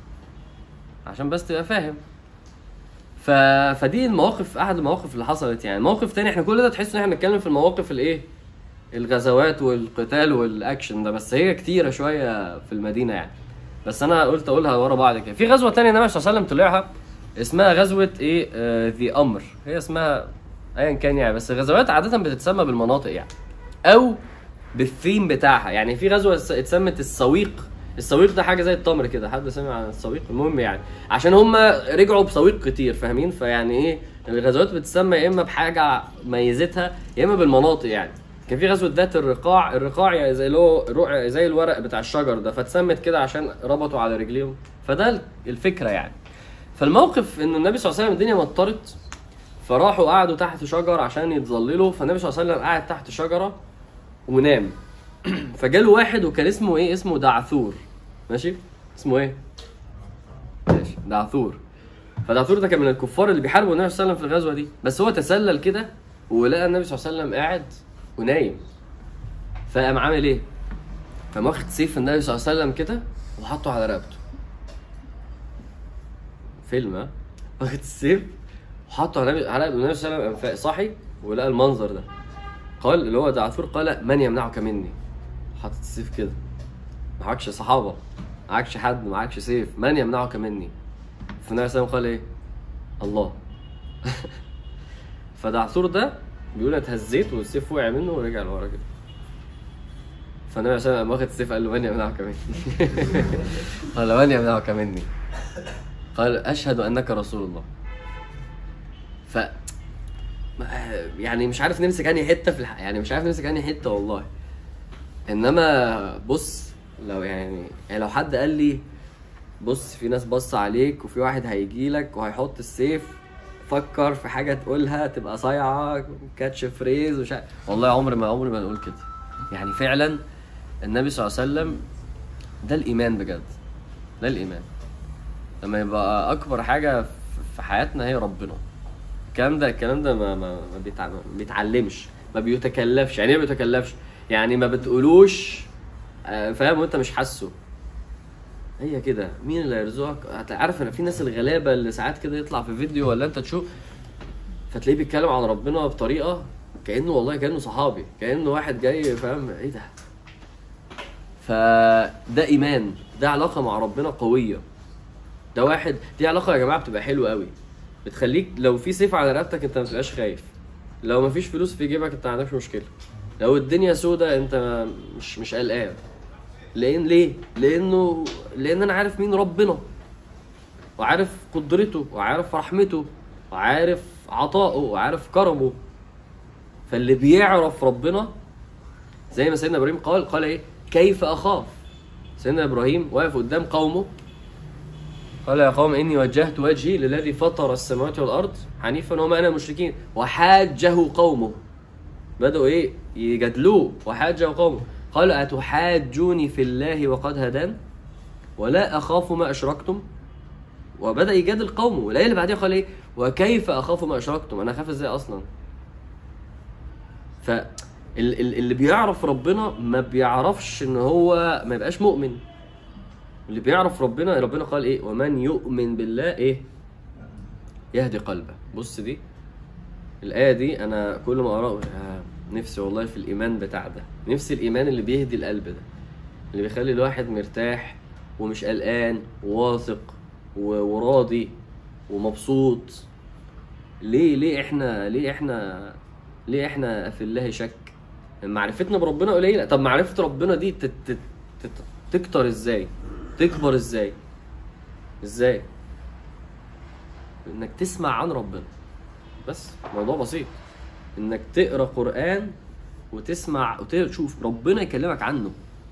عشان بس تبقى فاهم ف... فدي المواقف احد المواقف اللي حصلت يعني موقف تاني احنا كل ده تحس ان احنا بنتكلم في المواقف الايه الغزوات والقتال والاكشن ده بس هي كتيره شويه في المدينه يعني بس انا قلت اقولها ورا بعض كده في غزوه تانية النبي صلى الله عليه وسلم طلعها اسمها غزوه ايه ذي امر هي اسمها ايا كان يعني بس الغزوات عاده بتتسمى بالمناطق يعني او بالثيم بتاعها يعني في غزوه س- اتسمت السويق السويق ده حاجه زي التمر كده حد سمع عن السويق المهم يعني عشان هم رجعوا بسويق كتير فاهمين فيعني ايه الغزوات بتسمى يا اما بحاجه ميزتها يا اما بالمناطق يعني كان في غزوه ذات الرقاع الرقاع يعني زي له رقع زي الورق بتاع الشجر ده فاتسمت كده عشان ربطوا على رجليهم فده الفكره يعني فالموقف ان النبي صلى الله عليه وسلم الدنيا مطرت فراحوا قعدوا تحت شجر عشان يتظللوا فالنبي صلى الله عليه وسلم قاعد تحت شجره ونام فجاله واحد وكان اسمه ايه اسمه دعثور ماشي اسمه ايه ماشي دعثور فدعثور ده كان من الكفار اللي بيحاربوا النبي صلى الله عليه وسلم في الغزوه دي بس هو تسلل كده ولقى النبي صلى الله عليه وسلم قاعد ونايم فقام عامل ايه قام واخد سيف النبي صلى الله عليه وسلم كده وحطه على رقبته فيلم ها واخد السيف حطه على النبي على النبي صلى الله عليه وسلم قام فاق- صاحي ولقى المنظر ده قال اللي هو دعفور قال من يمنعك مني حاطط السيف كده معكش صحابه معكش حد معكش سيف من يمنعك مني فالنبي صلى الله عليه وسلم قال ايه الله فدعثور ده بيقول أنا اتهزيت والسيف وقع منه ورجع لورا كده فالنبي صلى الله عليه وسلم واخد السيف قال له من يمنعك مني قال من يمنعك مني قال اشهد انك رسول الله ف ما- يعني مش عارف نمسك انهي حته في الح... يعني مش عارف نمسك انهي حته والله انما بص لو يعني, يعني لو حد قال لي بص في ناس بص عليك وفي واحد هيجي لك وهيحط السيف فكر في حاجه تقولها تبقى صايعه كاتش فريز وش والله عمري ما عمري ما نقول كده يعني فعلا النبي صلى الله عليه وسلم ده الايمان بجد ده الايمان لما يبقى اكبر حاجه في- في حياتنا هي ربنا الكلام ده الكلام ده ما ما, ما بيتع- ما بيتعلمش ما بيتكلفش يعني ايه ما بيتكلفش يعني ما بتقولوش آه، فاهم وانت مش حاسه هي كده مين اللي هيرزقك هت- عارف انا في ناس الغلابه اللي ساعات كده يطلع في فيديو ولا انت تشوف فتلاقيه بيتكلم عن ربنا بطريقه كانه والله كانه صحابي كانه واحد جاي فاهم ايه ده فده ايمان ده علاقه مع ربنا قويه ده واحد دي علاقه يا جماعه بتبقى حلوه قوي بتخليك لو في سيف على رقبتك انت ما بتبقاش خايف لو ما فيش فلوس في جيبك انت ما عندكش مشكله لو الدنيا سودة انت ما- مش مش قلقان لان ليه لانه لان انا عارف مين ربنا وعارف قدرته وعارف رحمته وعارف عطائه وعارف كرمه فاللي بيعرف ربنا زي ما سيدنا ابراهيم قال قال ايه كيف اخاف سيدنا ابراهيم واقف قدام قومه قال يا قوم اني وجهت وجهي للذي فطر السماوات والارض حنيفا وما انا مشركين وحاجه قومه بدأوا ايه يجادلوه وحاجه قومه قال اتحاجوني في الله وقد هدان ولا اخاف ما اشركتم وبدا يجادل قومه والايه اللي بعديها قال ايه وكيف اخاف ما اشركتم انا اخاف ازاي اصلا ف ال- ال- اللي بيعرف ربنا ما بيعرفش ان هو ما يبقاش مؤمن اللي بيعرف ربنا ربنا قال ايه ومن يؤمن بالله ايه يهدي قلبه بص دي الآية دي أنا كل ما أقرأ آه، نفسي والله في الإيمان بتاع ده نفسي الإيمان اللي بيهدي القلب ده اللي بيخلي الواحد مرتاح ومش قلقان وواثق و- وراضي ومبسوط ليه ليه احنا ليه احنا ليه احنا في الله شك معرفتنا بربنا قليله طب معرفه ربنا دي تت تت تت تكتر ازاي تكبر ازاي ازاي انك تسمع عن ربنا بس موضوع بسيط انك تقرا قران وتسمع وتشوف ربنا يكلمك عنه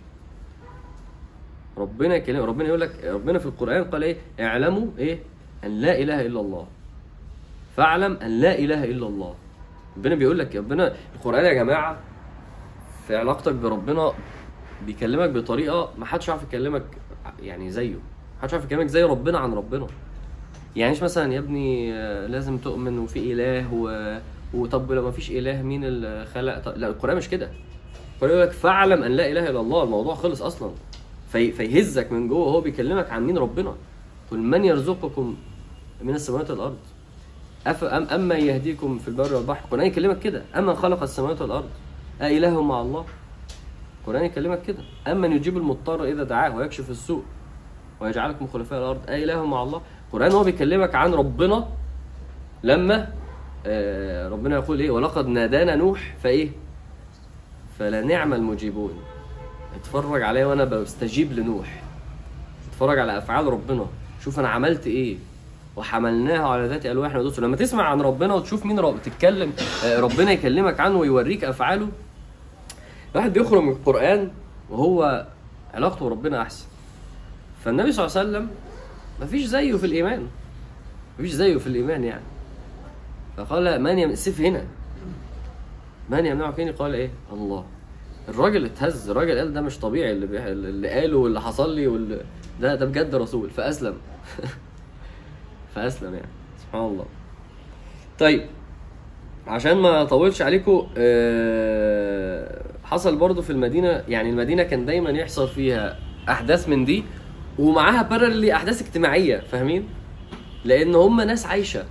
ربنا يكلم ربنا يقول لك ربنا في القران قال ايه اعلموا ايه ان لا اله الا الله فاعلم ان لا اله الا الله ربنا بيقول لك ربنا القران يا جماعه في علاقتك بربنا بيكلمك بطريقه ما حدش يعرف يكلمك يعني زيه ما حدش يعرف يكلمك زي ربنا عن ربنا يعني مش مثلا يا ابني آه، لازم تؤمن وفي اله و... وطب لو ما فيش اله مين اللي خلق طب... لا القران مش كده القران يقول لك فاعلم ان لا اله الا الله الموضوع خلص اصلا في... فيهزك من جوه وهو بيكلمك عن مين ربنا قل من يرزقكم من السماوات والارض أف... أم... اما يهديكم في البر والبحر القران يكلمك كده اما خلق السماوات والارض أإله مع الله القرآن يكلمك كده أمن يجيب المضطر إذا دعاه ويكشف السوء ويجعلكم خلفاء الأرض أإله مع الله القرآن هو بيكلمك عن ربنا لما آه، ربنا يقول إيه ولقد نادانا نوح فإيه فلنعم المجيبون اتفرج عليا وأنا بستجيب لنوح اتفرج على أفعال ربنا شوف أنا عملت إيه وحملناها على ذات ألواح ودوس لما تسمع عن ربنا وتشوف مين رب... تتكلم آه، ربنا يكلمك عنه ويوريك أفعاله الواحد بيخرج من القرآن وهو علاقته بربنا أحسن فالنبي صلى الله عليه وسلم مفيش زيه في الإيمان مفيش زيه في الإيمان يعني فقال من يم... السيف هنا من يمنعك هنا قال إيه الله الراجل اتهز الراجل قال ده مش طبيعي اللي, بي... اللي قاله واللي حصل لي واللي... ده ده بجد رسول فأسلم فأسلم يعني سبحان الله طيب عشان ما اطولش عليكم آه، حصل برضو في المدينه يعني المدينه كان دايما يحصل فيها احداث من دي ومعاها بارلي احداث اجتماعيه فاهمين لان هم ناس عايشه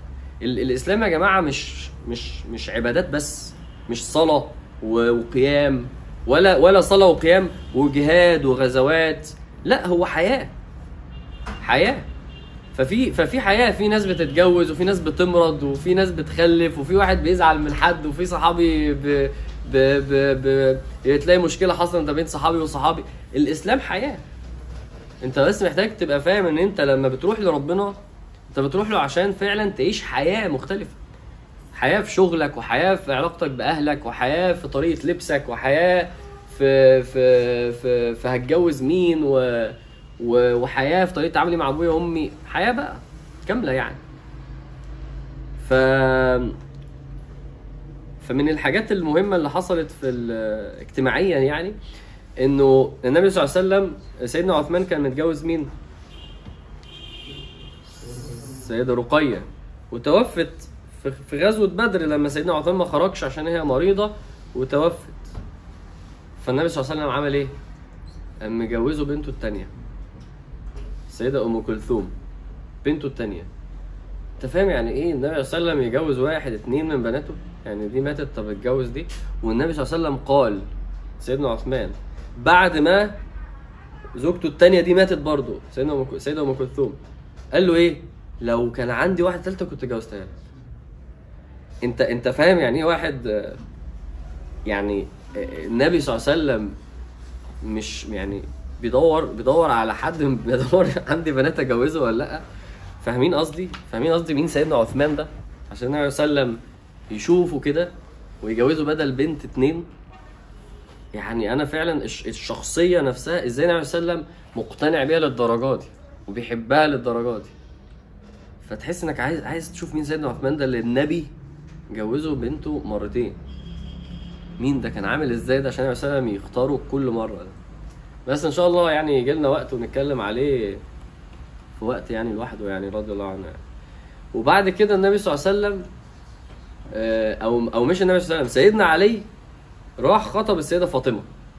ال- الاسلام يا جماعه مش مش مش عبادات بس مش صلاه و- وقيام ولا ولا صلاه وقيام وجهاد وغزوات لا هو حياه حياه ففي ففي حياه في ناس بتتجوز وفي ناس بتمرض وفي ناس بتخلف وفي واحد بيزعل من حد وفي صحابي ب ب ب ب تلاقي مشكله حصلت ما بين صحابي وصحابي الاسلام حياه انت بس محتاج تبقى فاهم ان انت لما بتروح لربنا انت بتروح له عشان فعلا تعيش حياه مختلفه حياه في شغلك وحياه في علاقتك باهلك وحياه في طريقه لبسك وحياه في في في, في هتجوز مين و و- وحياه في طريقه تعاملي مع ابويا وامي حياه بقى كامله يعني ف فمن الحاجات المهمه اللي حصلت في ال- اجتماعيا يعني انه النبي صلى الله عليه وسلم سيدنا عثمان كان متجوز مين؟ السيدة رقية وتوفت في- في غزوة بدر لما سيدنا عثمان ما خرجش عشان هي مريضة وتوفت فالنبي صلى الله عليه وسلم عمل ايه؟ قام مجوزه بنته التانية السيدة أم كلثوم بنته التانية انت فاهم يعني ايه النبي صلى الله عليه وسلم يجوز واحد اتنين من بناته يعني دي ماتت طب اتجوز دي والنبي صلى الله عليه وسلم قال سيدنا عثمان بعد ما زوجته التانية دي ماتت برضه سيدنا أم سيدة ام كلثوم قال له ايه لو كان عندي واحده ثالثه كنت جوزتها لك انت انت فاهم يعني ايه واحد آه، يعني آه، النبي صلى الله عليه وسلم مش يعني بيدور بيدور على حد بيدور عندي بنات اجوزه ولا لا فاهمين قصدي فاهمين قصدي مين سيدنا عثمان ده عشان النبي صلى الله عليه وسلم يشوفه كده ويجوزه بدل بنت اتنين يعني انا فعلا الش- الشخصيه نفسها ازاي النبي صلى الله عليه وسلم مقتنع بيها للدرجات دي وبيحبها للدرجات دي فتحس انك عايز عايز تشوف مين سيدنا عثمان ده اللي النبي جوزه بنته مرتين مين ده كان عامل ازاي ده عشان النبي صلى الله عليه وسلم يختاره كل مره ده بس ان شاء الله يعني يجي لنا وقت ونتكلم عليه في وقت يعني لوحده يعني رضي الله عنه يعني. وبعد كده النبي صلى الله عليه وسلم آه، او او مش النبي صلى الله عليه وسلم سيدنا علي راح خطب السيده فاطمه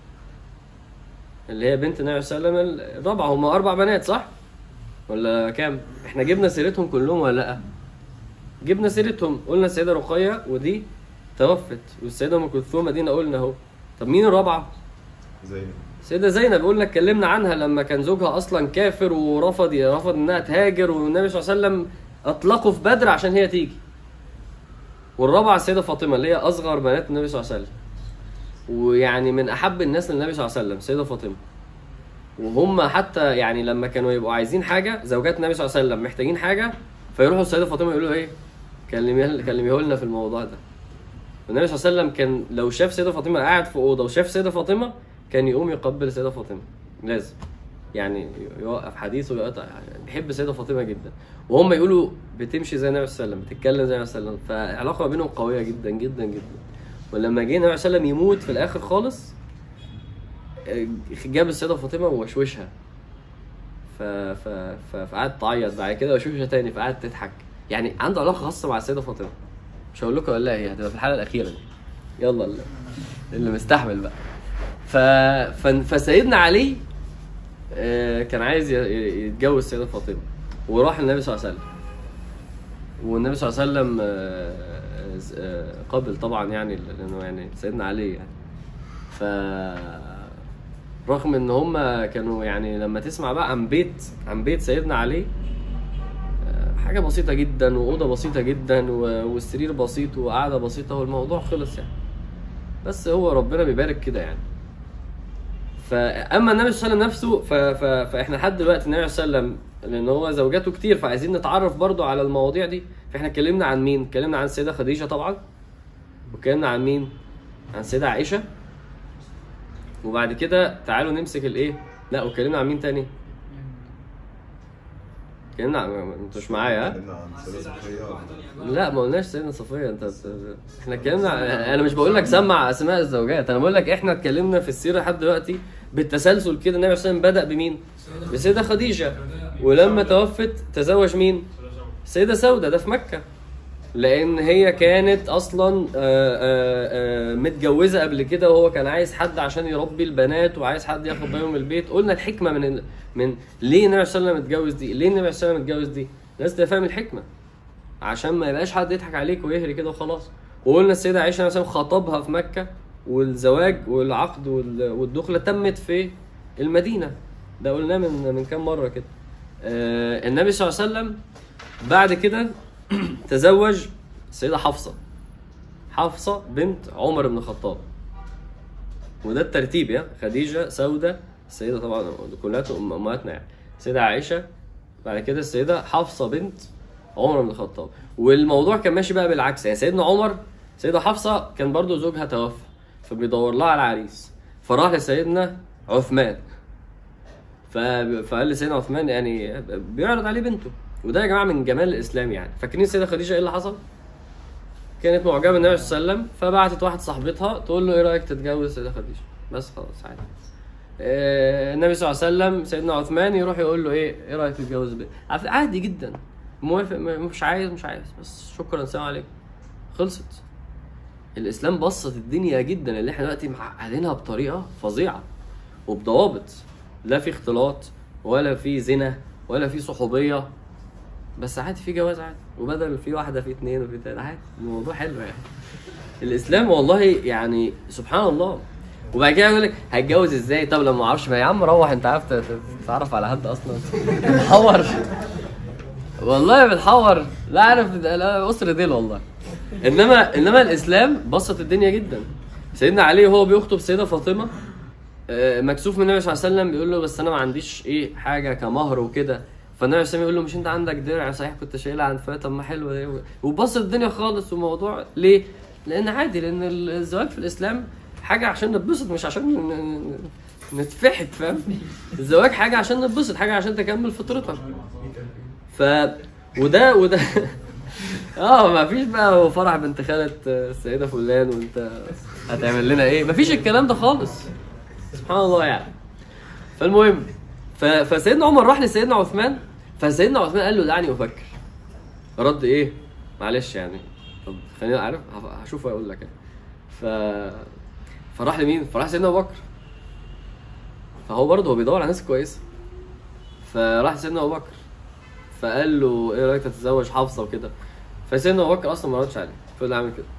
اللي هي بنت النبي صلى الله عليه وسلم الرابعه هم اربع بنات صح ولا كام احنا جبنا سيرتهم كلهم ولا لا جبنا سيرتهم قلنا السيده رقيه ودي توفت والسيده ام كلثوم ادينا قلنا اهو طب مين الرابعه زينب السيده زينب قلنا اتكلمنا عنها لما كان زوجها اصلا كافر ورفض رفض انها تهاجر والنبي صلى الله عليه وسلم اطلقه في بدر عشان هي تيجي والرابعه السيده فاطمه اللي هي اصغر بنات النبي صلى الله عليه وسلم ويعني من احب الناس للنبي صلى الله عليه وسلم السيده فاطمه وهم حتى يعني لما كانوا يبقوا عايزين حاجه زوجات النبي صلى الله عليه وسلم محتاجين حاجه فيروحوا السيده فاطمه يقولوا ايه كلميه كلميه لنا في الموضوع ده والنبي صلى الله عليه وسلم كان لو شاف سيده فاطمه قاعد في اوضه وشاف سيده فاطمه كان يقوم يقبل سيده فاطمه لازم يعني يوقف حديثه ويقطع يعني بيحب سيده فاطمه جدا وهم يقولوا بتمشي زي النبي صلى الله عليه وسلم بتتكلم زي النبي صلى الله عليه وسلم فالعلاقه ما بينهم قويه جدا جدا جدا ولما جه النبي صلى الله عليه وسلم يموت في الاخر خالص آه، جاب السيده فاطمه ووشوشها ف ف ف فقعدت تعيط بعد كده وشوشها تاني فقعدت تضحك يعني عنده علاقه خاصه مع السيده فاطمه مش هقول لكم ولا لا هي هتبقى في الحلقه الاخيره دي يلا اللي, اللي مستحمل بقى ف... ف... فسيدنا علي آه، كان عايز ي- ي- يتجوز سيدة فاطمة وراح النبي صلى الله عليه وسلم والنبي صلى الله عليه وسلم آه، آه، قبل طبعا يعني لانه يعني سيدنا علي يعني ف رغم ان هم كانوا يعني لما تسمع بقى عن بيت عن بيت سيدنا علي آه، حاجه بسيطه جدا واوضه بسيطه جدا و- والسرير بسيط وقعده بسيطه والموضوع خلص يعني بس هو ربنا بيبارك كده يعني فاما النبي صلى الله عليه وسلم نفسه ف... ف... فاحنا لحد دلوقتي النبي صلى الله عليه وسلم لان هو زوجاته كتير فعايزين نتعرف برضو على المواضيع دي فاحنا اتكلمنا عن مين؟ اتكلمنا عن السيده خديجه طبعا واتكلمنا عن مين؟ عن السيده عائشه وبعد كده تعالوا نمسك الايه؟ لا واتكلمنا عن مين تاني؟ اتكلمنا عن انتوا مش معايا ها؟ اتكلمنا عن سيدة صفية لا ما قلناش سيدنا صفيه انت بت- احنا اتكلمنا عن- انا مش بقول لك سمع اسماء الزوجات انا بقول لك احنا اتكلمنا في السيره لحد دلوقتي بالتسلسل كده النبي صلى الله عليه وسلم بدا بمين؟ بسيده خديجه ولما توفت تزوج مين؟ السيده سوده ده في مكه لان هي كانت اصلا آه، آه، آه، متجوزه قبل كده وهو كان عايز حد عشان يربي البنات وعايز حد ياخد بالهم من البيت قلنا الحكمه من ال... من ليه النبي صلى الله عليه وسلم اتجوز دي ليه النبي صلى الله عليه وسلم اتجوز دي الناس تفهم الحكمه عشان ما يبقاش حد يضحك عليك ويهري كده وخلاص وقلنا السيده عائشه مثلا خطبها في مكه والزواج والعقد وال- والدخله تمت في المدينه ده قلناه من من كام مره كده آه النبي صلى الله عليه وسلم بعد كده تزوج السيده حفصه حفصه بنت عمر بن الخطاب وده الترتيب يا خديجه سوده السيده طبعا كلها أم- امهاتنا يعني السيده عائشه بعد كده السيده حفصه بنت عمر بن الخطاب والموضوع كان ماشي بقى بالعكس يعني سيدنا عمر سيده حفصه كان برضو زوجها توفى فبيدور لها على عريس فراح لسيدنا عثمان ف... فقال لسيدنا عثمان يعني بيعرض عليه بنته وده يا جماعه من جمال الاسلام يعني فاكرين السيده خديجه ايه اللي حصل؟ كانت معجبه بالنبي صلى الله عليه وسلم فبعتت واحده صاحبتها تقول له ايه رايك تتجوز السيده خديجه بس خلاص عادي آه، النبي صلى الله عليه وسلم سيدنا عثمان يروح يقول له ايه ايه رايك تتجوز بنت عارف- عادي جدا موافق م- مش عايز مش عايز بس شكرا سلام عليكم خلصت الاسلام بسط الدنيا جدا اللي احنا دلوقتي معقدينها بطريقه فظيعه وبضوابط لا في اختلاط ولا في زنا ولا في صحوبيه بس عادي في جواز عادي وبدل في واحده في اتنين وفي تلاته عادي الموضوع حلو يعني الاسلام والله يعني سبحان الله وبعد كده يقول لك هتجوز ازاي طب لما ما اعرفش ما يا عم روح انت عارف تت- تتعرف على حد اصلا بتحور والله بتحور لا عارف ده- لا اسر ديل والله انما انما الاسلام بسط الدنيا جدا سيدنا علي وهو بيخطب السيده فاطمه آه، مكسوف من النبي صلى الله عليه وسلم بيقول له بس انا ما عنديش ايه حاجه كمهر وكده فالنبي صلى الله عليه وسلم يقول له مش انت عندك درع صحيح كنت شايلها عند فلان طب ما حلو ده وبسط الدنيا خالص وموضوع ليه؟ لان عادي لان الزواج في الاسلام حاجه عشان نتبسط مش عشان ن- ن- نتفحت فاهم؟ الزواج حاجه عشان نتبسط حاجه عشان تكمل فطرتك ف وده وده اه ما فيش بقى فرح بنت خالة السيدة فلان وانت هتعمل لنا ايه ما فيش الكلام ده خالص سبحان الله يعني فالمهم ف... فسيدنا عمر راح لسيدنا عثمان فسيدنا عثمان قال له دعني افكر رد ايه معلش يعني طب خليني اعرف ه- هشوف واقول لك يعني. ف فراح لمين فراح سيدنا ابو بكر فهو برضه هو بيدور على ناس كويسه فراح سيدنا ابو بكر فقال له ايه رايك تتزوج حفصه وكده فسيدنا ابو بكر اصلا ما ردش عليه فضل عامل كده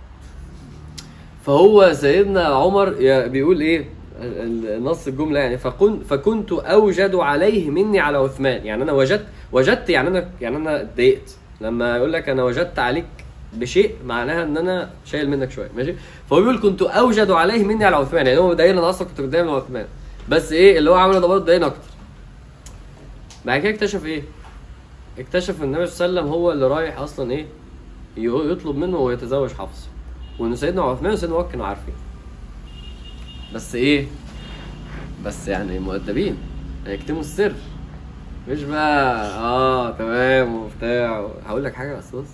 فهو سيدنا عمر يا- بيقول ايه ال- ال- نص الجمله يعني فكن فكنت اوجد عليه مني على عثمان يعني انا وجدت وجدت يعني انا يعني انا اتضايقت لما يقول لك انا وجدت عليك بشيء معناها ان انا شايل منك شويه ماشي فهو بيقول كنت اوجد عليه مني على عثمان يعني هو مضايقني انا اصلا كنت متضايق من عثمان بس ايه اللي هو عمله ده برضه ضايقني اكتر بعد كده اكتشف ايه اكتشف ان النبي صلى الله عليه وسلم هو اللي رايح اصلا ايه ي- يطلب منه هو يتزوج حفصه وان سيدنا عثمان وسيدنا ابو بكر كانوا عارفين بس ايه بس يعني مؤدبين هيكتموا السر مش بقى اه تمام وبتاع هقول لك حاجه بس بص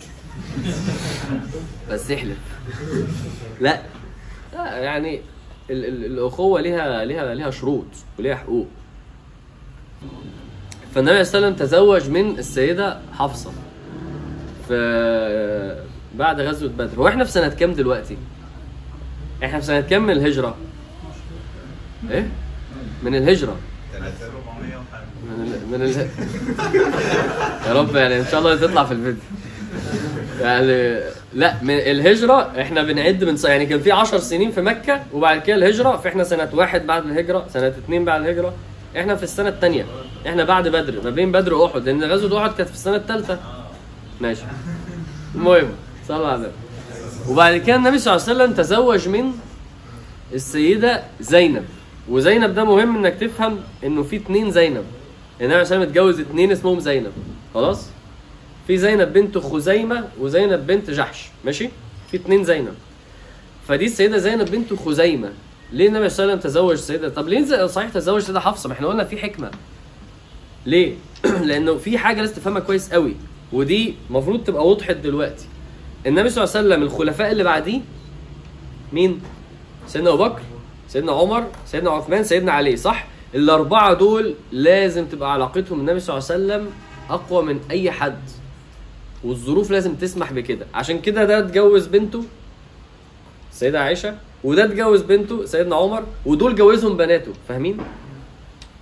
بس احلف لا لا يعني ال- ال- الاخوه ليها ليها ليها شروط وليها حقوق فالنبي صلى الله عليه وسلم تزوج من السيده حفصه في بعد غزوه بدر هو احنا في سنه كام دلوقتي احنا في سنه كام من الهجره ايه من الهجره من ال... من ال... يا رب يعني ان شاء الله تطلع في الفيديو يعني لا من الهجرة احنا بنعد من س- يعني كان في 10 سنين في مكة وبعد كده الهجرة فاحنا سنة واحد بعد الهجرة سنة اتنين بعد الهجرة احنا في السنة الثانية احنا بعد بدر ما بين بدر واحد لان غزوة احد كانت في السنة الثالثة ماشي المهم صلى على النبي وبعد كده النبي صلى الله عليه وسلم تزوج من السيدة زينب وزينب ده مهم انك تفهم انه في اتنين زينب النبي عليه وسلم اتجوز اتنين اسمهم زينب خلاص في زينب بنت خزيمة وزينب بنت جحش ماشي في اتنين زينب فدي السيدة زينب بنت خزيمة ليه النبي صلى الله عليه وسلم تزوج سيدة طب ليه ز- صحيح تزوج سيدة حفصة ما احنا قلنا في حكمة ليه لانه في حاجة لازم تفهمها كويس قوي ودي المفروض تبقى وضحت دلوقتي النبي صلى الله عليه وسلم الخلفاء اللي بعديه مين سيدنا ابو بكر سيدنا عمر سيدنا عثمان سيدنا علي صح الاربعه دول لازم تبقى علاقتهم النبي صلى الله عليه وسلم اقوى من اي حد والظروف لازم تسمح بكده عشان كده ده اتجوز بنته السيدة عائشة وده اتجوز بنته سيدنا عمر ودول جوزهم بناته فاهمين؟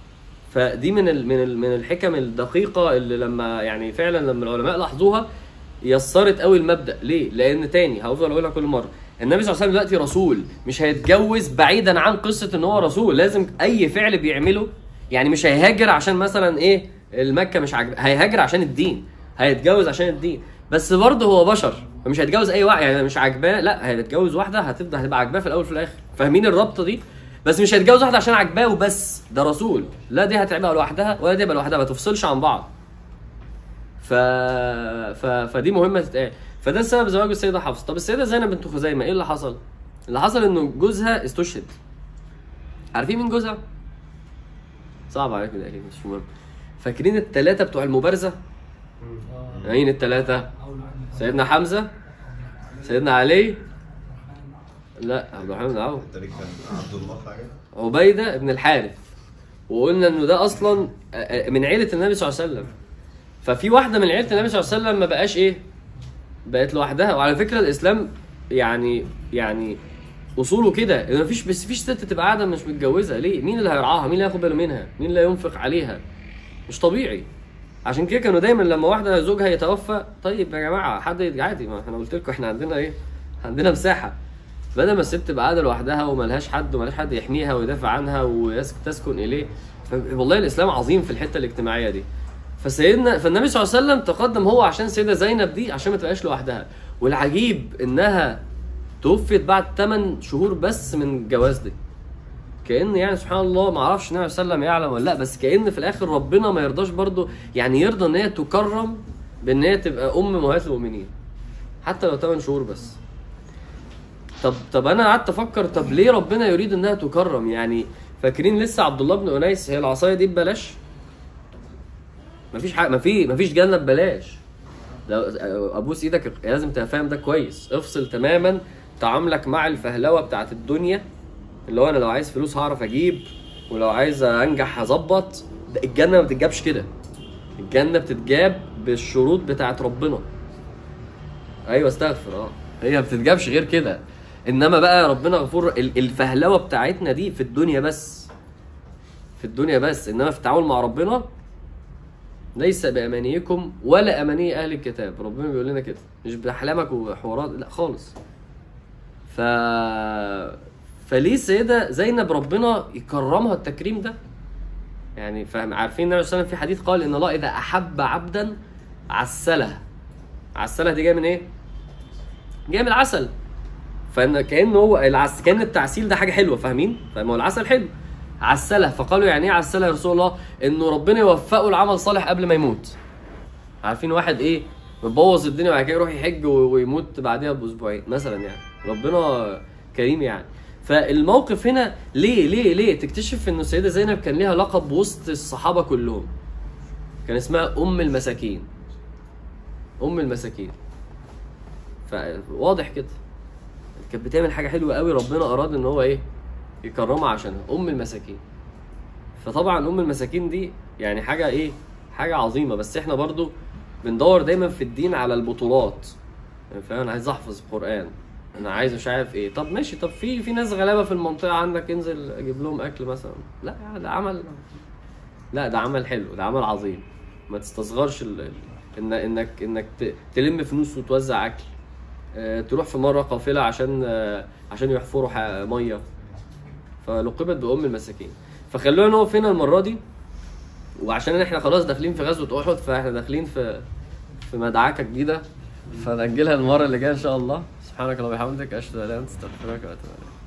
فدي من ال من ال من الحكم الدقيقة اللي لما يعني فعلا لما العلماء لاحظوها يسرت قوي المبدا ليه لان تاني هفضل اقولها كل مره النبي صلى الله عليه وسلم دلوقتي رسول مش هيتجوز بعيدا عن قصه ان هو رسول لازم اي فعل بيعمله يعني مش هيهاجر عشان مثلا ايه المكه مش عاجب هيهاجر عشان الدين هيتجوز عشان الدين بس برضه هو بشر فمش هيتجوز اي واحد يعني مش عاجباه لا هيتجوز واحده هتفضل هتبقى عاجباه في الاول وفي الاخر فاهمين الرابطه دي بس مش هيتجوز واحده عشان عاجباه وبس ده رسول لا دي هتبقى لوحدها ولا دي هتبقى لوحدها ما تفصلش عن بعض ف... ف... فدي مهمه تتقال فده سبب زواج السيده حفصه طب السيده زينب بنت خزيمه ايه اللي حصل اللي حصل انه جوزها استشهد عارفين مين جوزها صعب عليكم ده اكيد مش مهم فاكرين الثلاثه بتوع المبارزه مين الثلاثه سيدنا حمزه سيدنا علي لا عبد الرحمن بن عوف التاريخ كان عبد الله حاجه عبيده بن الحارث وقلنا انه ده اصلا من عيله النبي صلى الله عليه وسلم ففي واحده من عيله النبي صلى الله عليه وسلم ما بقاش ايه بقت لوحدها وعلى فكره الاسلام يعني يعني اصوله كده ان مفيش بس فيش ست تبقى قاعده مش متجوزه ليه مين اللي هيرعاها مين اللي هياخد باله منها مين اللي هينفق عليها مش طبيعي عشان كده كانوا دايما لما واحده زوجها يتوفى طيب يا جماعه حد عادي ما احنا قلت لكم احنا عندنا ايه عندنا مساحه بدل ما الست تبقى قاعده لوحدها وملهاش حد وملهاش حد يحميها ويدافع عنها وتسكن اليه ف- والله الاسلام عظيم في الحته الاجتماعيه دي فسيدنا فالنبي صلى الله عليه وسلم تقدم هو عشان سيده زينب دي عشان ما تبقاش لوحدها والعجيب انها توفيت بعد 8 شهور بس من الجواز ده كان يعني سبحان الله ما اعرفش النبي صلى الله عليه وسلم يعلم ولا لا بس كان في الاخر ربنا ما يرضاش برضه يعني يرضى ان هي تكرم بان هي تبقى ام امهات المؤمنين حتى لو 8 شهور بس طب طب انا قعدت افكر طب ليه ربنا يريد انها تكرم يعني فاكرين لسه عبد الله بن انيس هي العصايه دي ببلاش مفيش حاجه مفي مفيش جنه ببلاش لو ابوس ايدك لازم تبقى فاهم ده كويس افصل تماما تعاملك مع الفهلوه بتاعت الدنيا اللي هو انا لو عايز فلوس هعرف اجيب ولو عايز انجح هظبط ده الجنه ما بتتجابش كده الجنه بتتجاب بالشروط بتاعت ربنا ايوه استغفر اه هي ما بتتجابش غير كده انما بقى ربنا غفور ال- الفهلوه بتاعتنا دي في الدنيا بس في الدنيا بس انما في التعامل مع ربنا ليس بامانيكم ولا اماني اهل الكتاب ربنا بيقول لنا كده مش باحلامك وحوارات لا خالص ف فليه السيده زينب ربنا يكرمها التكريم ده يعني فاهم عارفين النبي صلى الله عليه وسلم في حديث قال ان الله اذا احب عبدا عسله عسله دي جايه من ايه جايه من العسل فان كانه هو العس... كان التعسيل ده حاجه حلوه فاهمين فما هو العسل حلو عسله فقالوا يعني ايه عسله يا رسول الله انه ربنا يوفقه لعمل صالح قبل ما يموت عارفين واحد ايه مبوظ الدنيا وبعد كده يروح يحج و- ويموت بعدها باسبوعين مثلا يعني ربنا كريم يعني فالموقف هنا ليه ليه ليه تكتشف ان السيده زينب كان ليها لقب وسط الصحابه كلهم كان اسمها ام المساكين ام المساكين فواضح كده كانت بتعمل حاجه حلوه قوي ربنا اراد ان هو ايه يكرمها عشانها ام المساكين فطبعا ام المساكين دي يعني حاجه ايه حاجه عظيمه بس احنا برضو بندور دايما في الدين على البطولات يعني فاهم انا عايز احفظ القران انا عايز مش عارف ايه طب ماشي طب في في ناس غلابه في المنطقه عندك انزل اجيب لهم اكل مثلا لا ده عمل لا ده عمل حلو ده عمل عظيم ما تستصغرش ال... ال- ان انك انك ت- تلم فلوس وتوزع اكل آه، تروح في مره قافله عشان آه، عشان يحفروا ح- ميه فلقبت بام المساكين فخلونا نقف هنا المره دي وعشان احنا خلاص داخلين في غزوه احد فاحنا داخلين في في مدعكه جديده فنأجلها المره اللي جايه ان شاء الله سبحانك اللهم وبحمدك اشهد ان لا اله الا انت استغفرك واتوب اليك